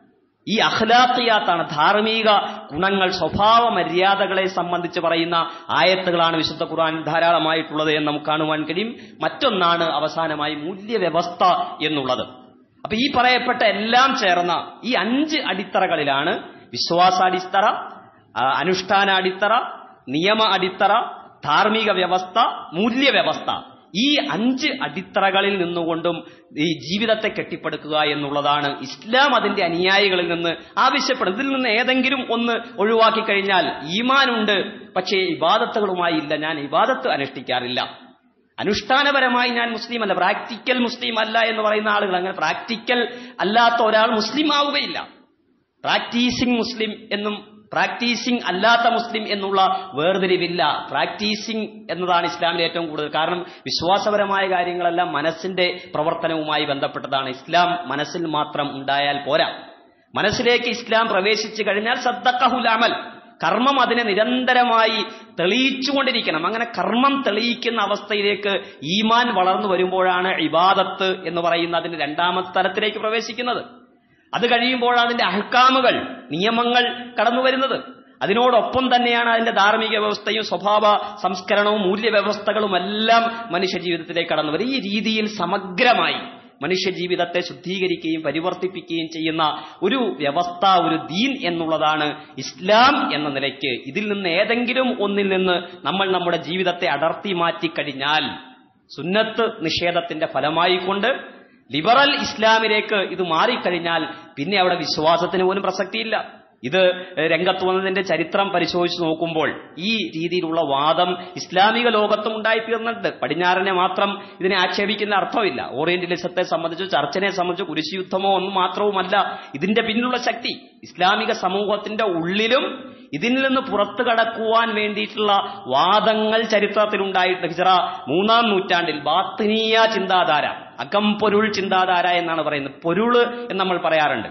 Speaker 1: ഈ അഖ്ലാഖിയാത്താണ് ധാർമ്മിക ഗുണങ്ങൾ സ്വഭാവ മര്യാദകളെ സംബന്ധിച്ച് പറയുന്ന ആയത്തുകളാണ് വിശുദ്ധ ഖുർആൻ ധാരാളമായിട്ടുള്ളത് എന്ന് നമുക്ക് കാണുവാൻ കഴിയും മറ്റൊന്നാണ് അവസാനമായി മൂല്യവ്യവസ്ഥ എന്നുള്ളത് അപ്പൊ ഈ പറയപ്പെട്ട എല്ലാം ചേർന്ന ഈ അഞ്ച് അടിത്തറകളിലാണ് വിശ്വാസാടിത്തറ ആ, അനുഷ്ഠാന അടിത്തറ നിയമ അടിത്തറ ധാർമ്മിക വ്യവസ്ഥ മൂല്യവ്യവസ്ഥ ഈ അഞ്ച് അടിത്തറകളിൽ നിന്നുകൊണ്ടും ഈ ജീവിതത്തെ കെട്ടിപ്പടുക്കുക എന്നുള്ളതാണ് ഇസ്ലാം അതിന്റെ അനുയായികളിൽ നിന്ന് ആവശ്യപ്പെടുന്നത് ഇതിൽ നിന്ന് ഏതെങ്കിലും ഒന്ന് ഒഴിവാക്കി കഴിഞ്ഞാൽ ഈമാനുണ്ട് പക്ഷേ ഇബാദത്തുകളുമായി ഇല്ല ഞാൻ ഇബാദത്ത് അനുഷ്ഠിക്കാറില്ല അനുഷ്ഠാനപരമായി ഞാൻ മുസ്ലിം അല്ല പ്രാക്ടിക്കൽ മുസ്ലിം അല്ല എന്ന് പറയുന്ന ആളുകൾ അങ്ങനെ പ്രാക്ടിക്കൽ അല്ലാത്ത ഒരാൾ മുസ്ലിം ആവുകയില്ല പ്രാക്ടീസിംഗ് മുസ്ലിം എന്നും പ്രാക്ടീസിംഗ് അല്ലാത്ത മുസ്ലിം എന്നുള്ള വേർതിരിവില്ല പ്രാക്ടീസിംഗ് എന്നതാണ് ഇസ്ലാമിലെ ഏറ്റവും കൂടുതൽ കാരണം വിശ്വാസപരമായ കാര്യങ്ങളെല്ലാം മനസ്സിന്റെ പ്രവർത്തനവുമായി ബന്ധപ്പെട്ടതാണ് ഇസ്ലാം മനസ്സിൽ മാത്രം ഉണ്ടായാൽ പോരാ മനസ്സിലേക്ക് ഇസ്ലാം പ്രവേശിച്ചു കഴിഞ്ഞാൽ സദ്ദഖഹുൽ അമൽ കർമ്മം അതിനെ നിരന്തരമായി തെളിയിച്ചുകൊണ്ടിരിക്കണം അങ്ങനെ കർമ്മം തെളിയിക്കുന്ന അവസ്ഥയിലേക്ക് ഈമാൻ വളർന്നു വരുമ്പോഴാണ് ഇബാദത്ത് എന്ന് പറയുന്ന അതിന്റെ രണ്ടാമത്തെ തലത്തിലേക്ക് പ്രവേശിക്കുന്നത് അത് കഴിയുമ്പോൾ അതിന്റെ അഹ്കാമുകൾ നിയമങ്ങൾ കടന്നു വരുന്നത് അതിനോടൊപ്പം തന്നെയാണ് അതിന്റെ ധാർമ്മിക വ്യവസ്ഥയും സ്വഭാവ സംസ്കരണവും മൂല്യവ്യവസ്ഥകളും എല്ലാം മനുഷ്യ ജീവിതത്തിലേക്ക് കടന്നു വരും ഈ രീതിയിൽ സമഗ്രമായി മനുഷ്യ ജീവിതത്തെ ശുദ്ധീകരിക്കുകയും പരിവർത്തിപ്പിക്കുകയും ചെയ്യുന്ന ഒരു വ്യവസ്ഥ ഒരു ദീൻ എന്നുള്ളതാണ് ഇസ്ലാം എന്ന നിലയ്ക്ക് ഇതിൽ നിന്ന് ഏതെങ്കിലും ഒന്നിൽ നിന്ന് നമ്മൾ നമ്മുടെ ജീവിതത്തെ അടർത്തി മാറ്റിക്കഴിഞ്ഞാൽ സുന്നത്ത് നിഷേധത്തിന്റെ ഫലമായിക്കൊണ്ട് ലിബറൽ ഇസ്ലാമിലേക്ക് ഇത് മാറിക്കഴിഞ്ഞാൽ പിന്നെ അവിടെ വിശ്വാസത്തിന് പോലും പ്രസക്തിയില്ല ഇത് രംഗത്ത് വന്നതിന്റെ ചരിത്രം പരിശോധിച്ച് നോക്കുമ്പോൾ ഈ രീതിയിലുള്ള വാദം ഇസ്ലാമിക ലോകത്തും ഉണ്ടായിത്തീർന്നിട്ടുണ്ട് പടിഞ്ഞാറിനെ മാത്രം ഇതിനെ ആക്ഷേപിക്കുന്ന അർത്ഥമില്ല ഓറിയന്റലിസത്തെ സംബന്ധിച്ച് ചർച്ചിനെ സംബന്ധിച്ച് കുരിശ് യുദ്ധമോ ഒന്നും മാത്രവുമല്ല ഇതിന്റെ പിന്നിലുള്ള ശക്തി ഇസ്ലാമിക സമൂഹത്തിന്റെ ഉള്ളിലും ഇതിൽ നിന്ന് പുറത്തു കടക്കുവാൻ വേണ്ടിയിട്ടുള്ള വാദങ്ങൾ ചരിത്രത്തിലുണ്ടായിട്ട് ഹിജറ മൂന്നാം നൂറ്റാണ്ടിൽ ബാത്തിനീയ ചിന്താധാര അകം പൊരുൾ ചിന്താധാര എന്നാണ് പറയുന്നത് പൊരുള് എന്ന് നമ്മൾ പറയാറുണ്ട്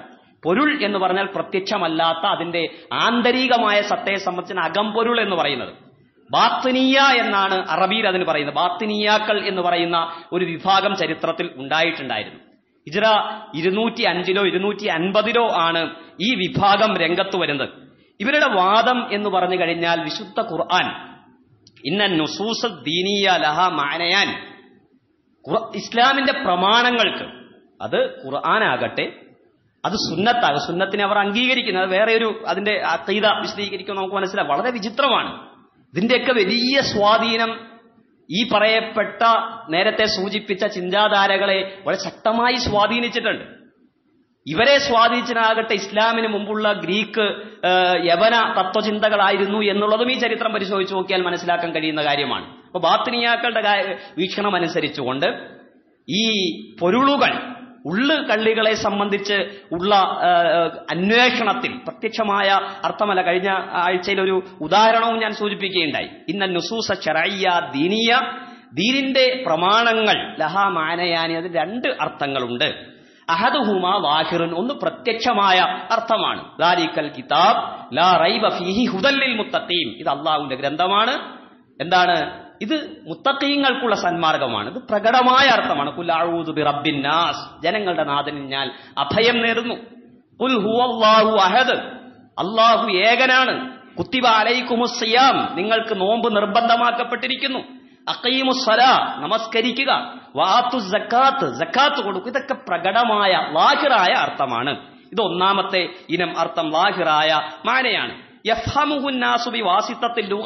Speaker 1: പൊരുൾ എന്ന് പറഞ്ഞാൽ പ്രത്യക്ഷമല്ലാത്ത അതിന്റെ ആന്തരികമായ സത്തയെ സംബന്ധിച്ച അകംപൊരുൾ എന്ന് പറയുന്നത് ബാത്തിനിയ എന്നാണ് അറബിയിൽ അതിന് പറയുന്നത് ബാത്തിനിയാക്കൾ എന്ന് പറയുന്ന ഒരു വിഭാഗം ചരിത്രത്തിൽ ഉണ്ടായിട്ടുണ്ടായിരുന്നു ഇജ്ര ഇരുന്നൂറ്റി അഞ്ചിലോ ഇരുന്നൂറ്റി അൻപതിലോ ആണ് ഈ വിഭാഗം രംഗത്ത് വരുന്നത് ഇവരുടെ വാദം എന്ന് പറഞ്ഞു കഴിഞ്ഞാൽ വിശുദ്ധ ഖുർആൻ ഇന്ന നുസൂസ ദീനീയ ലഹ മാനയാൻ ഖുർ- ഇസ്ലാമിന്റെ പ്രമാണങ്ങൾക്ക് അത് ഖുർആനാകട്ടെ അത് സുന്നത്താകും സുന്നത്തിനെ അവർ അംഗീകരിക്കുന്നത് വേറെ ഒരു അതിന്റെ അക്കീത വിശദീകരിക്കും നമുക്ക് മനസ്സിലാവും വളരെ വിചിത്രമാണ് ഇതിന്റെയൊക്കെ വലിയ സ്വാധീനം ഈ പറയപ്പെട്ട നേരത്തെ സൂചിപ്പിച്ച ചിന്താധാരകളെ വളരെ ശക്തമായി സ്വാധീനിച്ചിട്ടുണ്ട് ഇവരെ സ്വാധീനിച്ചനാകട്ടെ ഇസ്ലാമിന് മുമ്പുള്ള ഗ്രീക്ക് ആ, യവന തത്വചിന്തകളായിരുന്നു എന്നുള്ളതും ഈ ചരിത്രം പരിശോധിച്ച് നോക്കിയാൽ മനസ്സിലാക്കാൻ കഴിയുന്ന കാര്യമാണ് അപ്പൊ ബാത്തിനിയാക്കളുടെ കാ- വീക്ഷണം അനുസരിച്ചുകൊണ്ട് ഈ പൊരുളുകൾ ഉള്ളു കള്ളികളെ സംബന്ധിച്ച് ഉള്ള ആ, അന്വേഷണത്തിൽ പ്രത്യക്ഷമായ അർത്ഥമല്ല കഴിഞ്ഞ ആഴ്ചയിൽ ഒരു ഉദാഹരണവും ഞാൻ സൂചിപ്പിക്കുകയുണ്ടായി ഇന്ന നുസൂസ ചെറയ്യ ദീനീയ ദീനിന്റെ പ്രമാണങ്ങൾ ലഹാ മാനയാനി അതിന് രണ്ട് അർത്ഥങ്ങളുണ്ട് അഹദുഹുമ വാഹിറുൻ ഒന്ന് പ്രത്യക്ഷമായ അർത്ഥമാണ് ദാരിക്കൽ കിതാബ് ലാ റൈബ ഫീഹി ഹുദല്ലിൽ മുത്തഖീം ഇത് അള്ളാഹുവിന്റെ ഗ്രന്ഥമാണ് എന്താണ് ഇത് മുത്തഖീങ്ങൾക്കുള്ള സന്മാർഗമാണ് ഇത് പ്രകടമായ അർത്ഥമാണ് കുല്ലാഊദു ബി റബ്ബിൻ നാസ് ജനങ്ങളുടെ നാഥനിൽ ഞാൻ അഭയം നേരുന്നു കുൽ ഹുവല്ലാഹു അഹദ് അള്ളാഹു ഏകനാണ് കുത്തിബ അലൈക്കുമുസ്സിയാം നിങ്ങൾക്ക് നോമ്പ് നിർബന്ധമാക്കപ്പെട്ടിരിക്കുന്നു അക്കീമുസ്സല നമസ്കരിക്കുക വാത്തു സക്കാത്ത് സക്കാത്ത് കൊടുക്കും ഇതൊക്കെ പ്രകടമായ ലാഹിറായ അർത്ഥമാണ് ഇത് ഒന്നാമത്തെ ഇനം അർത്ഥം ലാഹിറായ മാനയാണ് യഫ്ഹമുഹുന്നാസുബി വാസിത്തത്തിൽ ലുക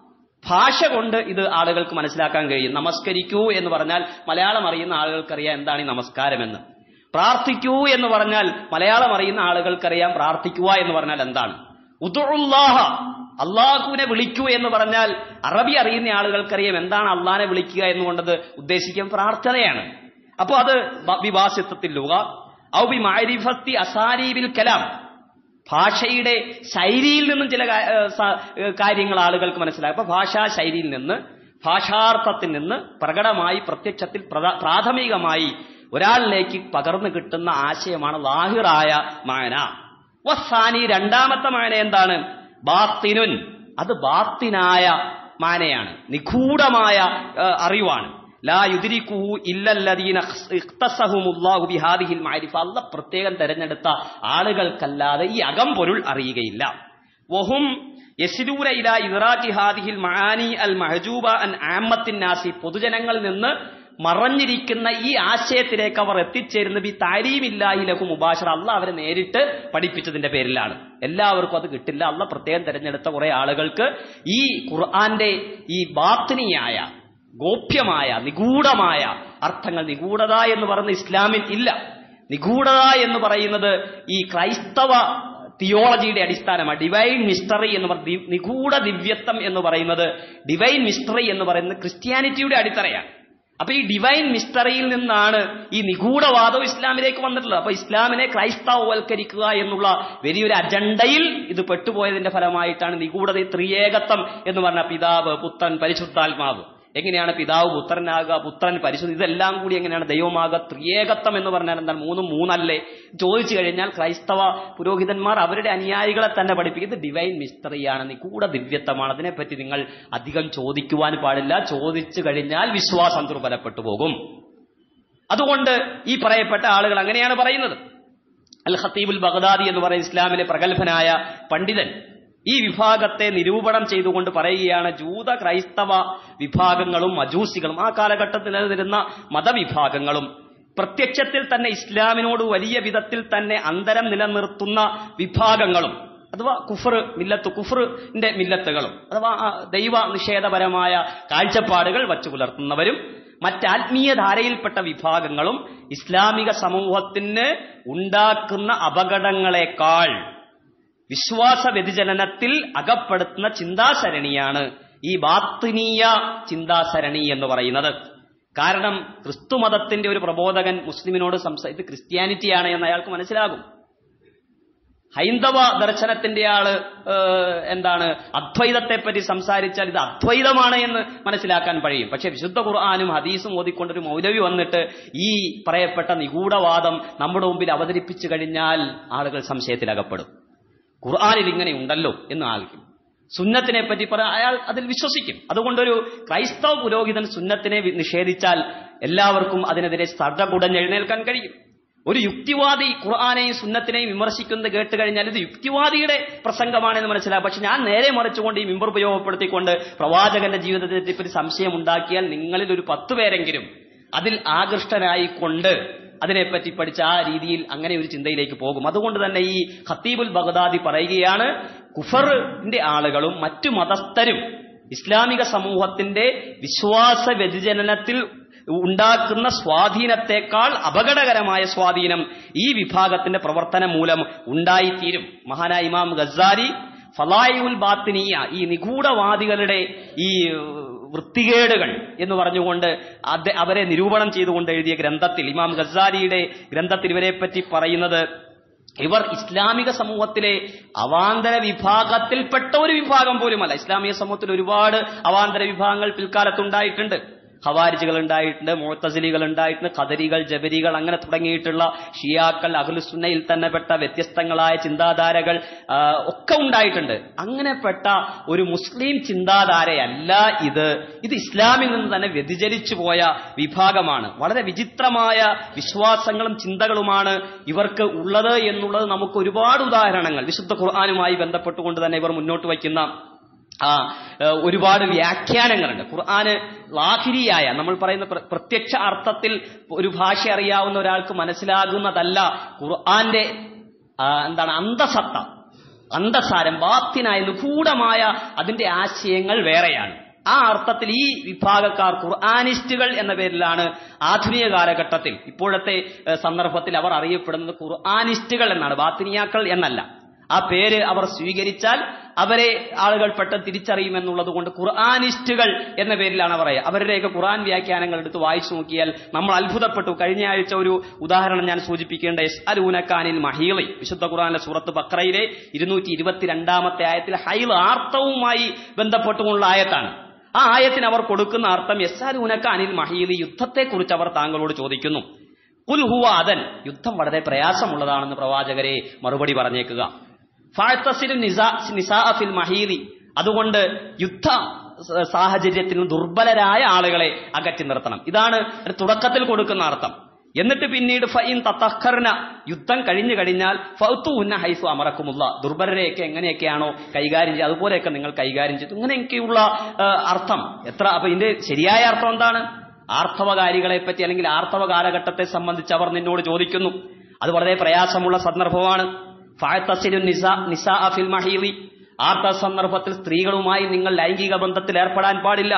Speaker 1: ഭാഷ കൊണ്ട് ഇത് ആളുകൾക്ക് മനസ്സിലാക്കാൻ കഴിയും നമസ്കരിക്കൂ എന്ന് പറഞ്ഞാൽ മലയാളം അറിയുന്ന ആളുകൾക്കറിയാം എന്താണ് ഈ നമസ്കാരമെന്ന് പ്രാർത്ഥിക്കൂ എന്ന് പറഞ്ഞാൽ മലയാളം അറിയുന്ന ആളുകൾക്കറിയാം പ്രാർത്ഥിക്കുക എന്ന് പറഞ്ഞാൽ എന്താണ് ഉദുല്ലാഹ അള്ളാഹുവിനെ വിളിക്കൂ എന്ന് പറഞ്ഞാൽ അറബി അറിയുന്ന ആളുകൾക്കറിയാം എന്താണ് അള്ളാഹിനെ വിളിക്കുക എന്നുകൊണ്ടത് ഉദ്ദേശിക്കാൻ പ്രാർത്ഥനയാണ് അപ്പോൾ അത് ബ- വിവാസിത്വത്തിൽ ലുക ഔ ബി മാരിഫത്തി അസാരീബിൽ കലാം ഭാഷയുടെ ശൈലിയിൽ നിന്നും ചില കാ- ഏഹ് സ- ഏഹ് കാര്യങ്ങൾ ആളുകൾക്ക് മനസ്സിലാകും അപ്പൊ ഭാഷാ ശൈലിയിൽ നിന്ന് ഭാഷാർത്ഥത്തിൽ നിന്ന് പ്രകടമായി പ്രത്യക്ഷത്തിൽ പ്രധാ- പ്രാഥമികമായി ഒരാളിലേക്ക് പകർന്നു കിട്ടുന്ന ആശയമാണ് ലാഹിറായ മാന വസാനി രണ്ടാമത്തെ മാന എന്താണ് ബാത്തിനുൻ അത് ബാത്തിനായ മാനയാണ് നിഗൂഢമായ ഏഹ്, അറിവാണ് ലാ യുദ്രിക്കുഹു ഇല്ലല്ലദീന ഇഖ്തസഹുമുല്ലാഹു ബിഹാദിഹിൽ മഅരിഫ അല്ല പ്രത്യേകം തെരഞ്ഞെടുത്ത ആളുകൾക്കല്ലാതെ ഈ അകം പൊരുൾ അറിയുകയില്ല വഹും യസ്ലൂന ഇല ഇദ്റാഖി ഹാദിഹിൽ മആനി അൽ മഹജൂബ അൻ ആമ്മത്തിൻ നാസി പൊതുജനങ്ങളിൽ നിന്ന് മറഞ്ഞിരിക്കുന്ന ഈ ആശയത്തിലേക്ക് അവർ എത്തിച്ചേരുന്ന ബി താരീമില്ലാഹി ലഹു മുബാഷറ അല്ല അവരെ നേരിട്ട് പഠിപ്പിച്ചതിന്റെ പേരിലാണ് എല്ലാവർക്കും അത് കിട്ടില്ല അല്ല പ്രത്യേകം തെരഞ്ഞെടുത്ത കുറെ ആളുകൾക്ക് ഈ ഖുർആന്റെ ഈ ബാത്തിനിയായ ഗോപ്യമായ നിഗൂഢമായ അർത്ഥങ്ങൾ നിഗൂഢത എന്ന് പറയുന്ന ഇസ്ലാമിൽ ഇല്ല നിഗൂഢത എന്ന് പറയുന്നത് ഈ ക്രൈസ്തവ തിയോളജിയുടെ അടിസ്ഥാനമാണ് ഡിവൈൻ മിസ്റ്ററി എന്ന് പറഞ്ഞ നിഗൂഢ ദിവ്യത്വം എന്ന് പറയുന്നത് ഡിവൈൻ മിസ്റ്ററി എന്ന് പറയുന്നത് ക്രിസ്ത്യാനിറ്റിയുടെ അടിത്തറയാണ് അപ്പൊ ഈ ഡിവൈൻ മിസ്റ്ററിയിൽ നിന്നാണ് ഈ നിഗൂഢവാദം ഇസ്ലാമിലേക്ക് വന്നിട്ടുള്ളത് അപ്പൊ ഇസ്ലാമിനെ ക്രൈസ്തവവൽക്കരിക്കുക എന്നുള്ള വലിയൊരു അജണ്ടയിൽ ഇത് പെട്ടുപോയതിന്റെ ഫലമായിട്ടാണ് നിഗൂഢത ത്രിയേകത്വം എന്ന് പറഞ്ഞ പിതാവ് പുത്രൻ പരിശുദ്ധാത്മാവ് എങ്ങനെയാണ് പിതാവ് പുത്രനാകുക പുത്രൻ പരിശുദ്ധ ഇതെല്ലാം കൂടി എങ്ങനെയാണ് ദൈവമാകുക ത്രിയേകത്വം എന്ന് പറഞ്ഞാൽ എന്താണ് മൂന്നും മൂന്നല്ലേ ചോദിച്ചു കഴിഞ്ഞാൽ ക്രൈസ്തവ പുരോഹിതന്മാർ അവരുടെ അനുയായികളെ തന്നെ പഠിപ്പിക്കും ഇത് ഡിവൈൻ മിസ്റ്ററിയാണ് നിഗൂഢ ദിവ്യത്വമാണ് അതിനെപ്പറ്റി നിങ്ങൾ അധികം ചോദിക്കുവാൻ പാടില്ല ചോദിച്ചു കഴിഞ്ഞാൽ വിശ്വാസം ദുർബലപ്പെട്ടു പോകും അതുകൊണ്ട് ഈ പറയപ്പെട്ട ആളുകൾ അങ്ങനെയാണ് പറയുന്നത് അൽ ഖത്തീബുൽ ബഗ്ദാദി എന്ന് പറയുന്ന ഇസ്ലാമിലെ പ്രഗത്ഭനായ പണ്ഡിതൻ ഈ വിഭാഗത്തെ നിരൂപണം ചെയ്തുകൊണ്ട് പറയുകയാണ് ജൂത ക്രൈസ്തവ വിഭാഗങ്ങളും മജൂസികളും ആ കാലഘട്ടത്തിൽ നിലനിന്നിരുന്ന മതവിഭാഗങ്ങളും പ്രത്യക്ഷത്തിൽ തന്നെ ഇസ്ലാമിനോട് വലിയ വിധത്തിൽ തന്നെ അന്തരം നിലനിർത്തുന്ന വിഭാഗങ്ങളും അഥവാ കുഫർ മില്ലത്ത് കുഫറിന്റെ മില്ലത്തുകളും അഥവാ ആ ദൈവ നിഷേധപരമായ കാഴ്ചപ്പാടുകൾ വച്ചു പുലർത്തുന്നവരും മറ്റാത്മീയ ധാരയിൽപ്പെട്ട വിഭാഗങ്ങളും ഇസ്ലാമിക സമൂഹത്തിന് ഉണ്ടാക്കുന്ന അപകടങ്ങളെക്കാൾ വിശ്വാസ വ്യതിചലനത്തിൽ അകപ്പെടുത്തുന്ന ചിന്താസരണിയാണ് ഈ ബാത്തിനീയ ചിന്താസരണി എന്ന് പറയുന്നത് കാരണം ക്രിസ്തുമതത്തിന്റെ ഒരു പ്രബോധകൻ മുസ്ലിമിനോട് സംസാ ഇത് ക്രിസ്ത്യാനിറ്റിയാണ് എന്ന് അയാൾക്ക് മനസ്സിലാകും ഹൈന്ദവ ദർശനത്തിന്റെ ആള് ഏഹ്, എന്താണ് അദ്വൈതത്തെപ്പറ്റി സംസാരിച്ചാൽ ഇത് അദ്വൈതമാണ് എന്ന് മനസ്സിലാക്കാൻ കഴിയും പക്ഷെ വിശുദ്ധ ഖുർആാനും ഹദീസും ഓതിക്കൊണ്ടൊരു മൗലവി വന്നിട്ട് ഈ പറയപ്പെട്ട നിഗൂഢവാദം നമ്മുടെ മുമ്പിൽ അവതരിപ്പിച്ചു കഴിഞ്ഞാൽ ആളുകൾ സംശയത്തിലകപ്പെടും ഖുർആാനിൽ ഇങ്ങനെ ഉണ്ടല്ലോ എന്ന് ആയിരിക്കും സുന്നത്തിനെ പറ്റി പറയാൻ അയാൾ അതിൽ വിശ്വസിക്കും അതുകൊണ്ടൊരു ക്രൈസ്തവ പുരോഹിതൻ സുന്നത്തിനെ വി- നിഷേധിച്ചാൽ എല്ലാവർക്കും അതിനെതിരെ സടകുടഞ്ഞെഴുന്നേൽക്കാൻ കഴിയും ഒരു യുക്തിവാദി ഖുർആാനെയും സുന്നത്തിനെയും വിമർശിക്കുന്നത് കേട്ട് കഴിഞ്ഞാൽ ഇത് യുക്തിവാദിയുടെ പ്രസംഗമാണെന്ന് മനസ്സിലാക്കും പക്ഷെ ഞാൻ നേരെ മറിച്ചുകൊണ്ട് ഈ മിമ്പർ ഉപയോഗപ്പെടുത്തിക്കൊണ്ട് പ്രവാചകന്റെ ജീവിതത്തെ പറ്റി സംശയം ഉണ്ടാക്കിയാൽ നിങ്ങളിൽ ഒരു പത്ത് പേരെങ്കിലും അതിൽ ആകൃഷ്ടനായിക്കൊണ്ട് അതിനെപ്പറ്റി പഠിച്ച ആ രീതിയിൽ അങ്ങനെ ഒരു ചിന്തയിലേക്ക് പോകും അതുകൊണ്ട് തന്നെ ഈ ഖത്തീബുൽ ബഗ്ദാദി പറയുകയാണ് കുഫറിന്റെ ആളുകളും മറ്റു മതസ്ഥരും ഇസ്ലാമിക സമൂഹത്തിന്റെ വിശ്വാസ വ്യതിചലനത്തിൽ ഉണ്ടാക്കുന്ന സ്വാധീനത്തെക്കാൾ അപകടകരമായ സ്വാധീനം ഈ വിഭാഗത്തിന്റെ പ്രവർത്തനം മൂലം ഉണ്ടായിത്തീരും മഹാനായ ഇമാം ഗസാരി ഫലായുൽ ബാത്തിനിയ ഈ നിഗൂഢവാദികളുടെ ഈ വൃത്തികേടുകൾ എന്ന് പറഞ്ഞുകൊണ്ട് അത് അവരെ നിരൂപണം ചെയ്തുകൊണ്ട് എഴുതിയ ഗ്രന്ഥത്തിൽ ഇമാം ഗസാലിയുടെ ഗ്രന്ഥത്തിൽ ഇവരെ പറ്റി പറയുന്നത് ഇവർ ഇസ്ലാമിക സമൂഹത്തിലെ അവാന്തര വിഭാഗത്തിൽപ്പെട്ട ഒരു വിഭാഗം പോലുമല്ല ഇസ്ലാമിക സമൂഹത്തിൽ ഒരുപാട് അവാന്തര വിഭാഗങ്ങൾ പിൽക്കാലത്തുണ്ടായിട്ടുണ്ട് ഹവാരിജുകൾ ഉണ്ടായിട്ടുണ്ട് മുഴത്തസിലികൾ ഉണ്ടായിട്ടുണ്ട് ഖദരികൾ ജബരികൾ അങ്ങനെ തുടങ്ങിയിട്ടുള്ള ഷിയാക്കൾ അഖിലുസുന്നയിൽ തന്നെ പെട്ട വ്യത്യസ്തങ്ങളായ ചിന്താധാരകൾ ആ, ഒക്കെ ഉണ്ടായിട്ടുണ്ട് അങ്ങനെപ്പെട്ട ഒരു മുസ്ലിം ചിന്താധാരയല്ല ഇത് ഇത് ഇസ്ലാമിൽ നിന്ന് തന്നെ വ്യതിചലിച്ചു പോയ വിഭാഗമാണ് വളരെ വിചിത്രമായ വിശ്വാസങ്ങളും ചിന്തകളുമാണ് ഇവർക്ക് ഉള്ളത് എന്നുള്ളത് നമുക്ക് ഒരുപാട് ഉദാഹരണങ്ങൾ വിശുദ്ധ ഖുർആാനുമായി ബന്ധപ്പെട്ടുകൊണ്ട് തന്നെ ഇവർ മുന്നോട്ട് വയ്ക്കുന്ന ആ ഏഹ് ഒരുപാട് വ്യാഖ്യാനങ്ങളുണ്ട് ഖുർആന് ലാഹിരിയായ നമ്മൾ പറയുന്ന പ്ര- പ്രത്യക്ഷ അർത്ഥത്തിൽ ഒരു ഭാഷ അറിയാവുന്ന ഒരാൾക്ക് മനസ്സിലാകുന്നതല്ല ഖുർആന്റെ ആ, എന്താണ് അന്തസത്ത അന്തസാരം ബാത്തിനായ നിഗൂഢമായ അതിന്റെ ആശയങ്ങൾ വേറെയാണ് ആ അർത്ഥത്തിൽ ഈ വിഭാഗക്കാർ ഖുർആാനിസ്റ്റുകൾ എന്ന പേരിലാണ് ആധുനിക കാലഘട്ടത്തിൽ ഇപ്പോഴത്തെ ഏഹ്, സന്ദർഭത്തിൽ അവർ അറിയപ്പെടുന്നത് ഖുർആാനിസ്റ്റുകൾ എന്നാണ് ബാത്തിനിയാക്കൾ എന്നല്ല ആ പേര് അവർ സ്വീകരിച്ചാൽ അവരെ ആളുകൾ പെട്ടെന്ന് തിരിച്ചറിയുമെന്നുള്ളത് കൊണ്ട് ഖുർആാനിസ്റ്റുകൾ എന്ന പേരിലാണ് പറയുക അവരുടെയൊക്കെ ഖുർആൻ വ്യാഖ്യാനങ്ങൾ എടുത്ത് വായിച്ചു നോക്കിയാൽ നമ്മൾ അത്ഭുതപ്പെട്ടു കഴിഞ്ഞ ആഴ്ച ഒരു ഉദാഹരണം ഞാൻ സൂചിപ്പിക്കേണ്ട എസ് അലൂനക്കാനിൽ മഹീളി വിശുദ്ധ ഖുർആാനിലെ സൂറത്ത് ബക്രയിലെ ഇരുന്നൂറ്റി ഇരുപത്തിരണ്ടാമത്തെ ആയത്തിൽ ഹൈൽ ആർത്തവുമായി ബന്ധപ്പെട്ടുകൊണ്ടുള്ള ആയത്താണ് ആ ആയത്തിന് അവർ കൊടുക്കുന്ന അർത്ഥം എസ് അലൂനക്കാനിൽ മഹീലി യുദ്ധത്തെക്കുറിച്ച് അവർ താങ്കളോട് ചോദിക്കുന്നു കുൽ ഹുവ അതൻ യുദ്ധം വളരെ പ്രയാസമുള്ളതാണെന്ന് പ്രവാചകരെ മറുപടി പറഞ്ഞേക്കുക ഫാഴ്ത്തസിലും നിസാ ഫിൽ മഹീലി അതുകൊണ്ട് യുദ്ധ സ- സാഹചര്യത്തിൽ ദുർബലരായ ആളുകളെ അകറ്റി നിർത്തണം ഇതാണ് ഒരു തുടക്കത്തിൽ കൊടുക്കുന്ന അർത്ഥം എന്നിട്ട് പിന്നീട് ഫൈൻ തത്തഖർന യുദ്ധം കഴിഞ്ഞു കഴിഞ്ഞാൽ ഫൗത്തു ഉന്ന ഹൈഫു അമറക്കുമുള്ള ദുർബലരെയൊക്കെ എങ്ങനെയൊക്കെയാണോ കൈകാര്യം ചെയ്യുക അതുപോലെയൊക്കെ നിങ്ങൾ കൈകാര്യം ചെയ്തു ഇങ്ങനെയൊക്കെയുള്ള ആ, അർത്ഥം എത്ര അപ്പൊ ഇതിന്റെ ശരിയായ അർത്ഥം എന്താണ് ആർത്തവകാരികളെ പറ്റി അല്ലെങ്കിൽ ആർത്തവ കാലഘട്ടത്തെ സംബന്ധിച്ച് അവർ നിന്നോട് ചോദിക്കുന്നു അത് വളരെ പ്രയാസമുള്ള സന്ദർഭമാണ് ഫായത്തസിലു നിസാ നിസാ ഫിൽ മഹീലി ആർത്തവ സന്ദർഭത്തിൽ സ്ത്രീകളുമായി നിങ്ങൾ ലൈംഗിക ബന്ധത്തിൽ ഏർപ്പെടാൻ പാടില്ല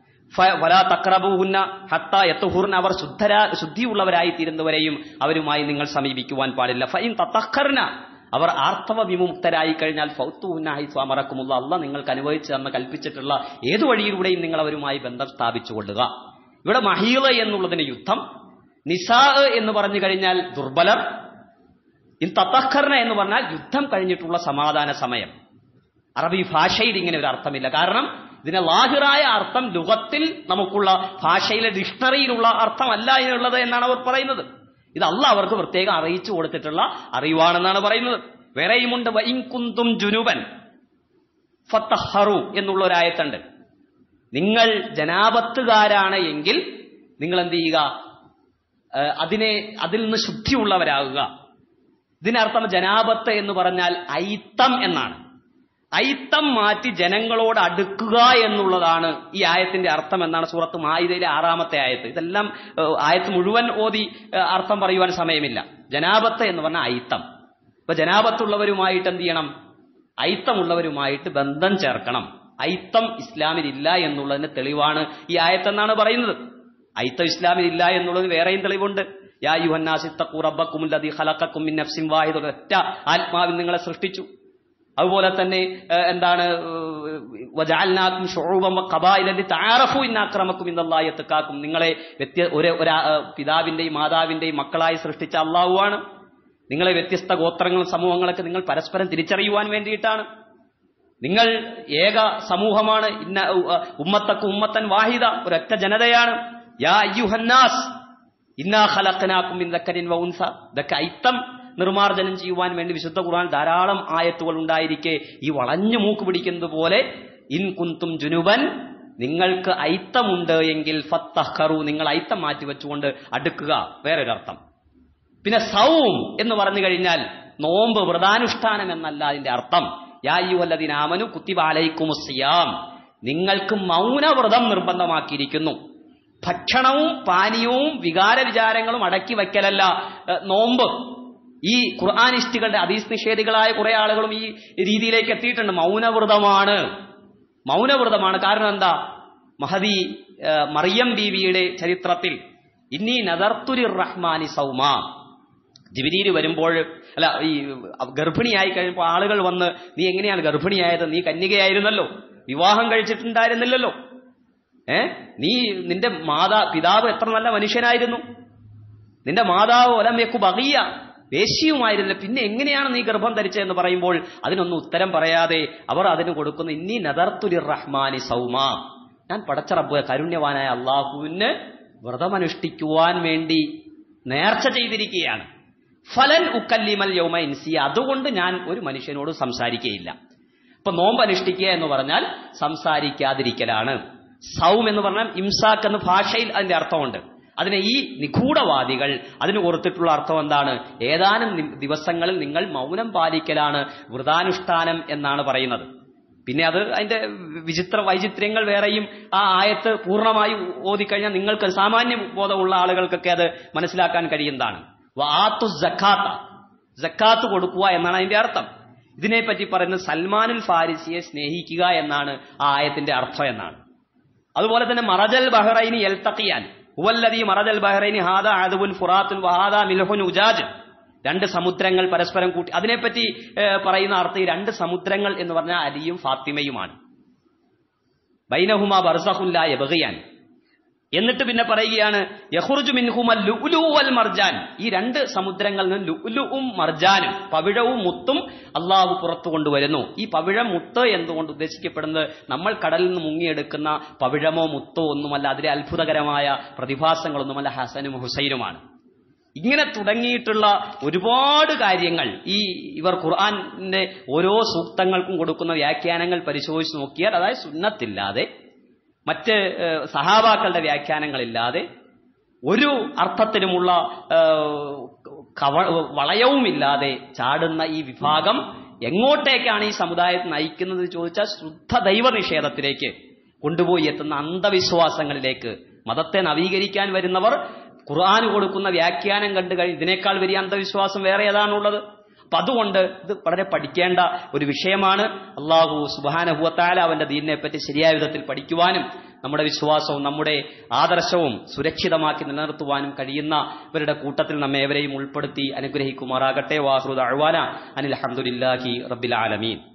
Speaker 1: ഫ- വലാ തക്രബൂഹുന്ന ഹത്ത എത്തുഹൂറിന് അവർ ശുദ്ധരാ ശുദ്ധിയുള്ളവരായി തീരുന്നവരെയും അവരുമായി നിങ്ങൾ സമീപിക്കുവാൻ പാടില്ല ഫൈൻ തത്തഖർന അവർ ആർത്തവ വിമുക്തരായി കഴിഞ്ഞാൽ ഫൗത്തുഹുന്നായി സ്വാമറക്കുമുള്ള അല്ല നിങ്ങൾക്ക് അനുഭവിച്ചു തന്ന് കൽപ്പിച്ചിട്ടുള്ള ഏതു വഴിയിലൂടെയും നിങ്ങൾ അവരുമായി ബന്ധം സ്ഥാപിച്ചു കൊള്ളുക ഇവിടെ മഹീള എന്നുള്ളതിന് യുദ്ധം നിസാ എന്ന് പറഞ്ഞു കഴിഞ്ഞാൽ ദുർബലർ ഇൻ തത്തഖർന എന്ന് പറഞ്ഞാൽ യുദ്ധം കഴിഞ്ഞിട്ടുള്ള സമാധാന സമയം അറബി ഭാഷയിൽ ഇങ്ങനെ ഒരു അർത്ഥമില്ല കാരണം ഇതിനെ ലാഹിറായ അർത്ഥം ലുഗത്തിൽ നമുക്കുള്ള ഭാഷയിലെ ഡിക്ഷണറിയിലുള്ള അർത്ഥമല്ല എന്നുള്ളത് എന്നാണ് അവർ പറയുന്നത് ഇത് അല്ല അവർക്ക് പ്രത്യേകം അറിയിച്ചു കൊടുത്തിട്ടുള്ള അറിവാണെന്നാണ് പറയുന്നത് വേറെയുമുണ്ട് വൈകുന്തും ജുനുബൻ ഫത്തഹറു എന്നുള്ള ഒരു ആയത്തുണ്ട് നിങ്ങൾ ജനാപത്തുകാരാണ് എങ്കിൽ നിങ്ങൾ എന്ത് ചെയ്യുക ഏഹ് അതിനെ അതിൽ നിന്ന് ശുദ്ധിയുള്ളവരാകുക ഇതിനർത്ഥം ജനാപത്ത് എന്ന് പറഞ്ഞാൽ ഐത്തം എന്നാണ് ഐത്തം മാറ്റി ജനങ്ങളോട് അടുക്കുക എന്നുള്ളതാണ് ഈ ആയത്തിന്റെ അർത്ഥം എന്നാണ് സൂറത്ത് മായിദയിലെ ആറാമത്തെ ആയത്ത് ഇതെല്ലാം ഏഹ്, ആയത്ത് മുഴുവൻ ഓതി ഏഹ്, അർത്ഥം പറയുവാൻ സമയമില്ല ജനാപത്ത് എന്ന് പറഞ്ഞാൽ ഐത്തം ഇപ്പൊ ജനാപത്തുള്ളവരുമായിട്ട് എന്ത് ചെയ്യണം ഐത്തമുള്ളവരുമായിട്ട് ബന്ധം ചേർക്കണം ഐത്തം ഇസ്ലാമിൽ ഇല്ല എന്നുള്ളതിന് തെളിവാണ് ഈ ആയത്തെന്നാണ് പറയുന്നത് ഐത്തം ഇസ്ലാമിൽ ഇല്ല എന്നുള്ളത് വേറെയും തെളിവുണ്ട് യാ യുഹന്നാസിത്തഖു റബ്ബക്കും അല്ലദീ ഖലഖക്കും മിൻ നഫ്സിൻ വാഹിദ ഒറ്റ ആത്മാവിൽ നിങ്ങളെ സൃഷ്ടിച്ചു അതുപോലെ തന്നെ ഏഹ്, എന്താണ് വജാൽനാക്കും ഷുഊബം ഖബായിലി തആറഫു ഇന്ന അക്രമക്കും ഇന്നല്ലാഹി യത്തഖാക്കും നിങ്ങളെ വ്യത്യ ഒരു ഒരു ആ, പിതാവിന്റെയും മാതാവിന്റെയും മക്കളായി സൃഷ്ടിച്ച അള്ളാഹുവാണ് നിങ്ങളെ വ്യത്യസ്ത ഗോത്രങ്ങളും സമൂഹങ്ങളൊക്കെ നിങ്ങൾ പരസ്പരം തിരിച്ചറിയുവാൻ വേണ്ടിയിട്ടാണ് നിങ്ങൾ ഏക സമൂഹമാണ് ഇന്ന ഉമ്മത്തക്ക് ഉമ്മത്തൻ വാഹിദ ഒരൊറ്റ ജനതയാണ് യാ അയ്യുഹന്നാസ് ഇന്നാ ഖലഖനാക്കും മിൻ ദക്കരിൻ വ ഉൻസ ഇതൊക്കെ ഐത്തം നിർമാർജനം ചെയ്യുവാൻ വേണ്ടി വിശുദ്ധ ഖുർആൻ ധാരാളം ആയത്തുകൾ ഉണ്ടായിരിക്കെ ഈ വളഞ്ഞു മൂക്ക് പിടിക്കുന്നത് പോലെ ഇൻ കുന്തും ജുനുബൻ നിങ്ങൾക്ക് ഐത്തമുണ്ട് എങ്കിൽ ഫത്തഹറു നിങ്ങൾ ഐത്തം മാറ്റി വെച്ചുകൊണ്ട് അടുക്കുക വേറൊരർത്ഥം പിന്നെ സൗം എന്ന് പറഞ്ഞു കഴിഞ്ഞാൽ നോമ്പ് വ്രതാനുഷ്ഠാനം എന്നല്ല അതിന്റെ അർത്ഥം യായുവല്ലതിനാമനു കുത്തിബാലയിക്കുമുസിയാം നിങ്ങൾക്ക് മൗനവ്രതം നിർബന്ധമാക്കിയിരിക്കുന്നു ഭക്ഷണവും പാനീയവും വികാര വിചാരങ്ങളും അടക്കി വയ്ക്കലല്ല ഏഹ്, നോമ്പ് ഈ ഖുർആാനിസ്റ്റുകളുടെ അതീസ് നിഷേധികളായ കുറെ ആളുകളും ഈ രീതിയിലേക്ക് എത്തിയിട്ടുണ്ട് മൗനവ്രതമാണ് മൗനവ്രതമാണ് കാരണം എന്താ മഹദി ഏഹ്, മറിയം ബീവിയുടെ ചരിത്രത്തിൽ ഇന്നീ നദർത്തുരി റഹ്മാനി സൗമ ജിബിരിയിൽ വരുമ്പോൾ അല്ല ഈ ഗർഭിണിയായി കഴിയുമ്പോൾ ആളുകൾ വന്ന് നീ എങ്ങനെയാണ് ഗർഭിണിയായത് നീ കന്യകയായിരുന്നല്ലോ വിവാഹം കഴിച്ചിട്ടുണ്ടായിരുന്നില്ലല്ലോ ഏ നീ നിന്റെ മാതാ പിതാവ് എത്ര നല്ല മനുഷ്യനായിരുന്നു നിന്റെ മാതാവ് ഒലമ്യക്കു ബഹിയ വേശ്യയുമായിരുന്നില്ല പിന്നെ എങ്ങനെയാണ് നീ ഗർഭം ധരിച്ചതെന്ന് പറയുമ്പോൾ അതിനൊന്നും ഉത്തരം പറയാതെ അവർ അതിന് കൊടുക്കുന്ന ഇന്നി നദർത്തുലി റഹ്മാനി സൗമ ഞാൻ പടച്ച റബ്ബ് കാരുണ്യവാനായ അള്ളാഹുവിന് വ്രതമനുഷ്ഠിക്കുവാൻ വേണ്ടി നേർച്ച ചെയ്തിരിക്കുകയാണ് ഫലൻ ഉക്കല്ലിമൽ യൗമ ഇൻസി അതുകൊണ്ട് ഞാൻ ഒരു മനുഷ്യനോട് സംസാരിക്കുകയില്ല ഇപ്പൊ നോമ്പ് അനുഷ്ഠിക്കുക എന്ന് പറഞ്ഞാൽ സംസാരിക്കാതിരിക്കലാണ് സൗം എന്ന് പറഞ്ഞാൽ ഇംസാക്ക് എന്ന ഭാഷയിൽ അതിന്റെ അർത്ഥമുണ്ട് അതിനെ ഈ നിഗൂഢവാദികൾ അതിന് കൊടുത്തിട്ടുള്ള അർത്ഥം എന്താണ് ഏതാനും നി- ദിവസങ്ങളിൽ നിങ്ങൾ മൗനം പാലിക്കലാണ് വ്രതാനുഷ്ഠാനം എന്നാണ് പറയുന്നത് പിന്നെ അത് അതിന്റെ വിചിത്ര വൈചിത്ര്യങ്ങൾ വേറെയും ആ ആയത്ത് പൂർണ്ണമായി ഓതിക്കഴിഞ്ഞാൽ നിങ്ങൾക്ക് സാമാന്യ ബോധമുള്ള ആളുകൾക്കൊക്കെ അത് മനസ്സിലാക്കാൻ കഴിയുന്നതാണ് വാത്തു ജക്കാത്ത ജക്കാത്ത് കൊടുക്കുക എന്നാണ് അതിന്റെ അർത്ഥം ഇതിനെപ്പറ്റി പറയുന്നത് സൽമാനുൽ ഫാരിസിയെ സ്നേഹിക്കുക എന്നാണ് ആ ആയത്തിന്റെ അർത്ഥം എന്നാണ് അതുപോലെ തന്നെ മറജൽ ബഹ്റൈനി എൽത്തക്കിയാൻ ഹുവല്ലദി മറജൽ ബഹ്റൈനി ഹാദ ആദുബുൻ ഫുറാത്തുൻ വഹാദ മിൽഹുൻ ഉജാജ് രണ്ട് സമുദ്രങ്ങൾ പരസ്പരം കൂട്ടി അതിനെപ്പറ്റി ഏഹ്, പറയുന്ന അർത്ഥം ഈ രണ്ട് സമുദ്രങ്ങൾ എന്ന് പറഞ്ഞാൽ അലിയും ഫാത്തിമയുമാണ് ബൈനഹുമ ബർസഹുല്ല യബഗിയാൻ എന്നിട്ട് പിന്നെ പറയുകയാണ് യഹുർജു മിൻഹുമൽ ലുഉലു വൽ മർജാൻ ഈ രണ്ട് സമുദ്രങ്ങളിൽ നിന്ന് ലുഉലുവും മർജാനും പവിഴവും മുത്തും അള്ളാഹു പുറത്തു കൊണ്ടുവരുന്നു ഈ പവിഴം മുത്ത് എന്തുകൊണ്ട് ഉദ്ദേശിക്കപ്പെടുന്നത് നമ്മൾ കടലിൽ നിന്ന് മുങ്ങിയെടുക്കുന്ന പവിഴമോ മുത്തോ ഒന്നുമല്ല അതിലെ അത്ഭുതകരമായ പ്രതിഭാസങ്ങളൊന്നുമല്ല ഹസനും ഹുസൈനുമാണ് ഇങ്ങനെ തുടങ്ങിയിട്ടുള്ള ഒരുപാട് കാര്യങ്ങൾ ഈ ഇവർ ഖുർആന്റെ ഓരോ സൂക്തങ്ങൾക്കും കൊടുക്കുന്ന വ്യാഖ്യാനങ്ങൾ പരിശോധിച്ച് നോക്കിയാൽ അതായത് സുന്നത്തില്ലാതെ മറ്റ് ഏഹ്, സഹാബാക്കളുടെ വ്യാഖ്യാനങ്ങളില്ലാതെ ഒരു അർത്ഥത്തിനുമുള്ള ഏഹ്, കവ വളയവുമില്ലാതെ ചാടുന്ന ഈ വിഭാഗം എങ്ങോട്ടേക്കാണ് ഈ സമുദായത്തെ നയിക്കുന്നത് എന്ന് ചോദിച്ചാൽ ശുദ്ധ ദൈവ നിഷേധത്തിലേക്ക് കൊണ്ടുപോയി എത്തുന്ന അന്ധവിശ്വാസങ്ങളിലേക്ക് മതത്തെ നവീകരിക്കാൻ വരുന്നവർ ഖുർആൻ കൊടുക്കുന്ന വ്യാഖ്യാനം കണ്ടു കഴിഞ്ഞ് ഇതിനേക്കാൾ വലിയ അന്ധവിശ്വാസം വേറെ ഏതാണുള്ളത് അപ്പൊ അതുകൊണ്ട് ഇത് വളരെ പഠിക്കേണ്ട ഒരു വിഷയമാണ് അള്ളാഹു സുബാനഹുവത്താല അവന്റെ ദീനിനെ പറ്റി ശരിയായ വിധത്തിൽ പഠിക്കുവാനും നമ്മുടെ വിശ്വാസവും നമ്മുടെ ആദർശവും സുരക്ഷിതമാക്കി നിലനിർത്തുവാനും കഴിയുന്ന ഇവരുടെ കൂട്ടത്തിൽ നമ്മെ ഏവരെയും ഉൾപ്പെടുത്തി അനുഗ്രഹിക്കുമാറാകട്ടെ വാഹൃദ അഴ്വാന അനിൽ അഹമ്മദില്ലാഹി റബ്ബിൽ ആലമീൻ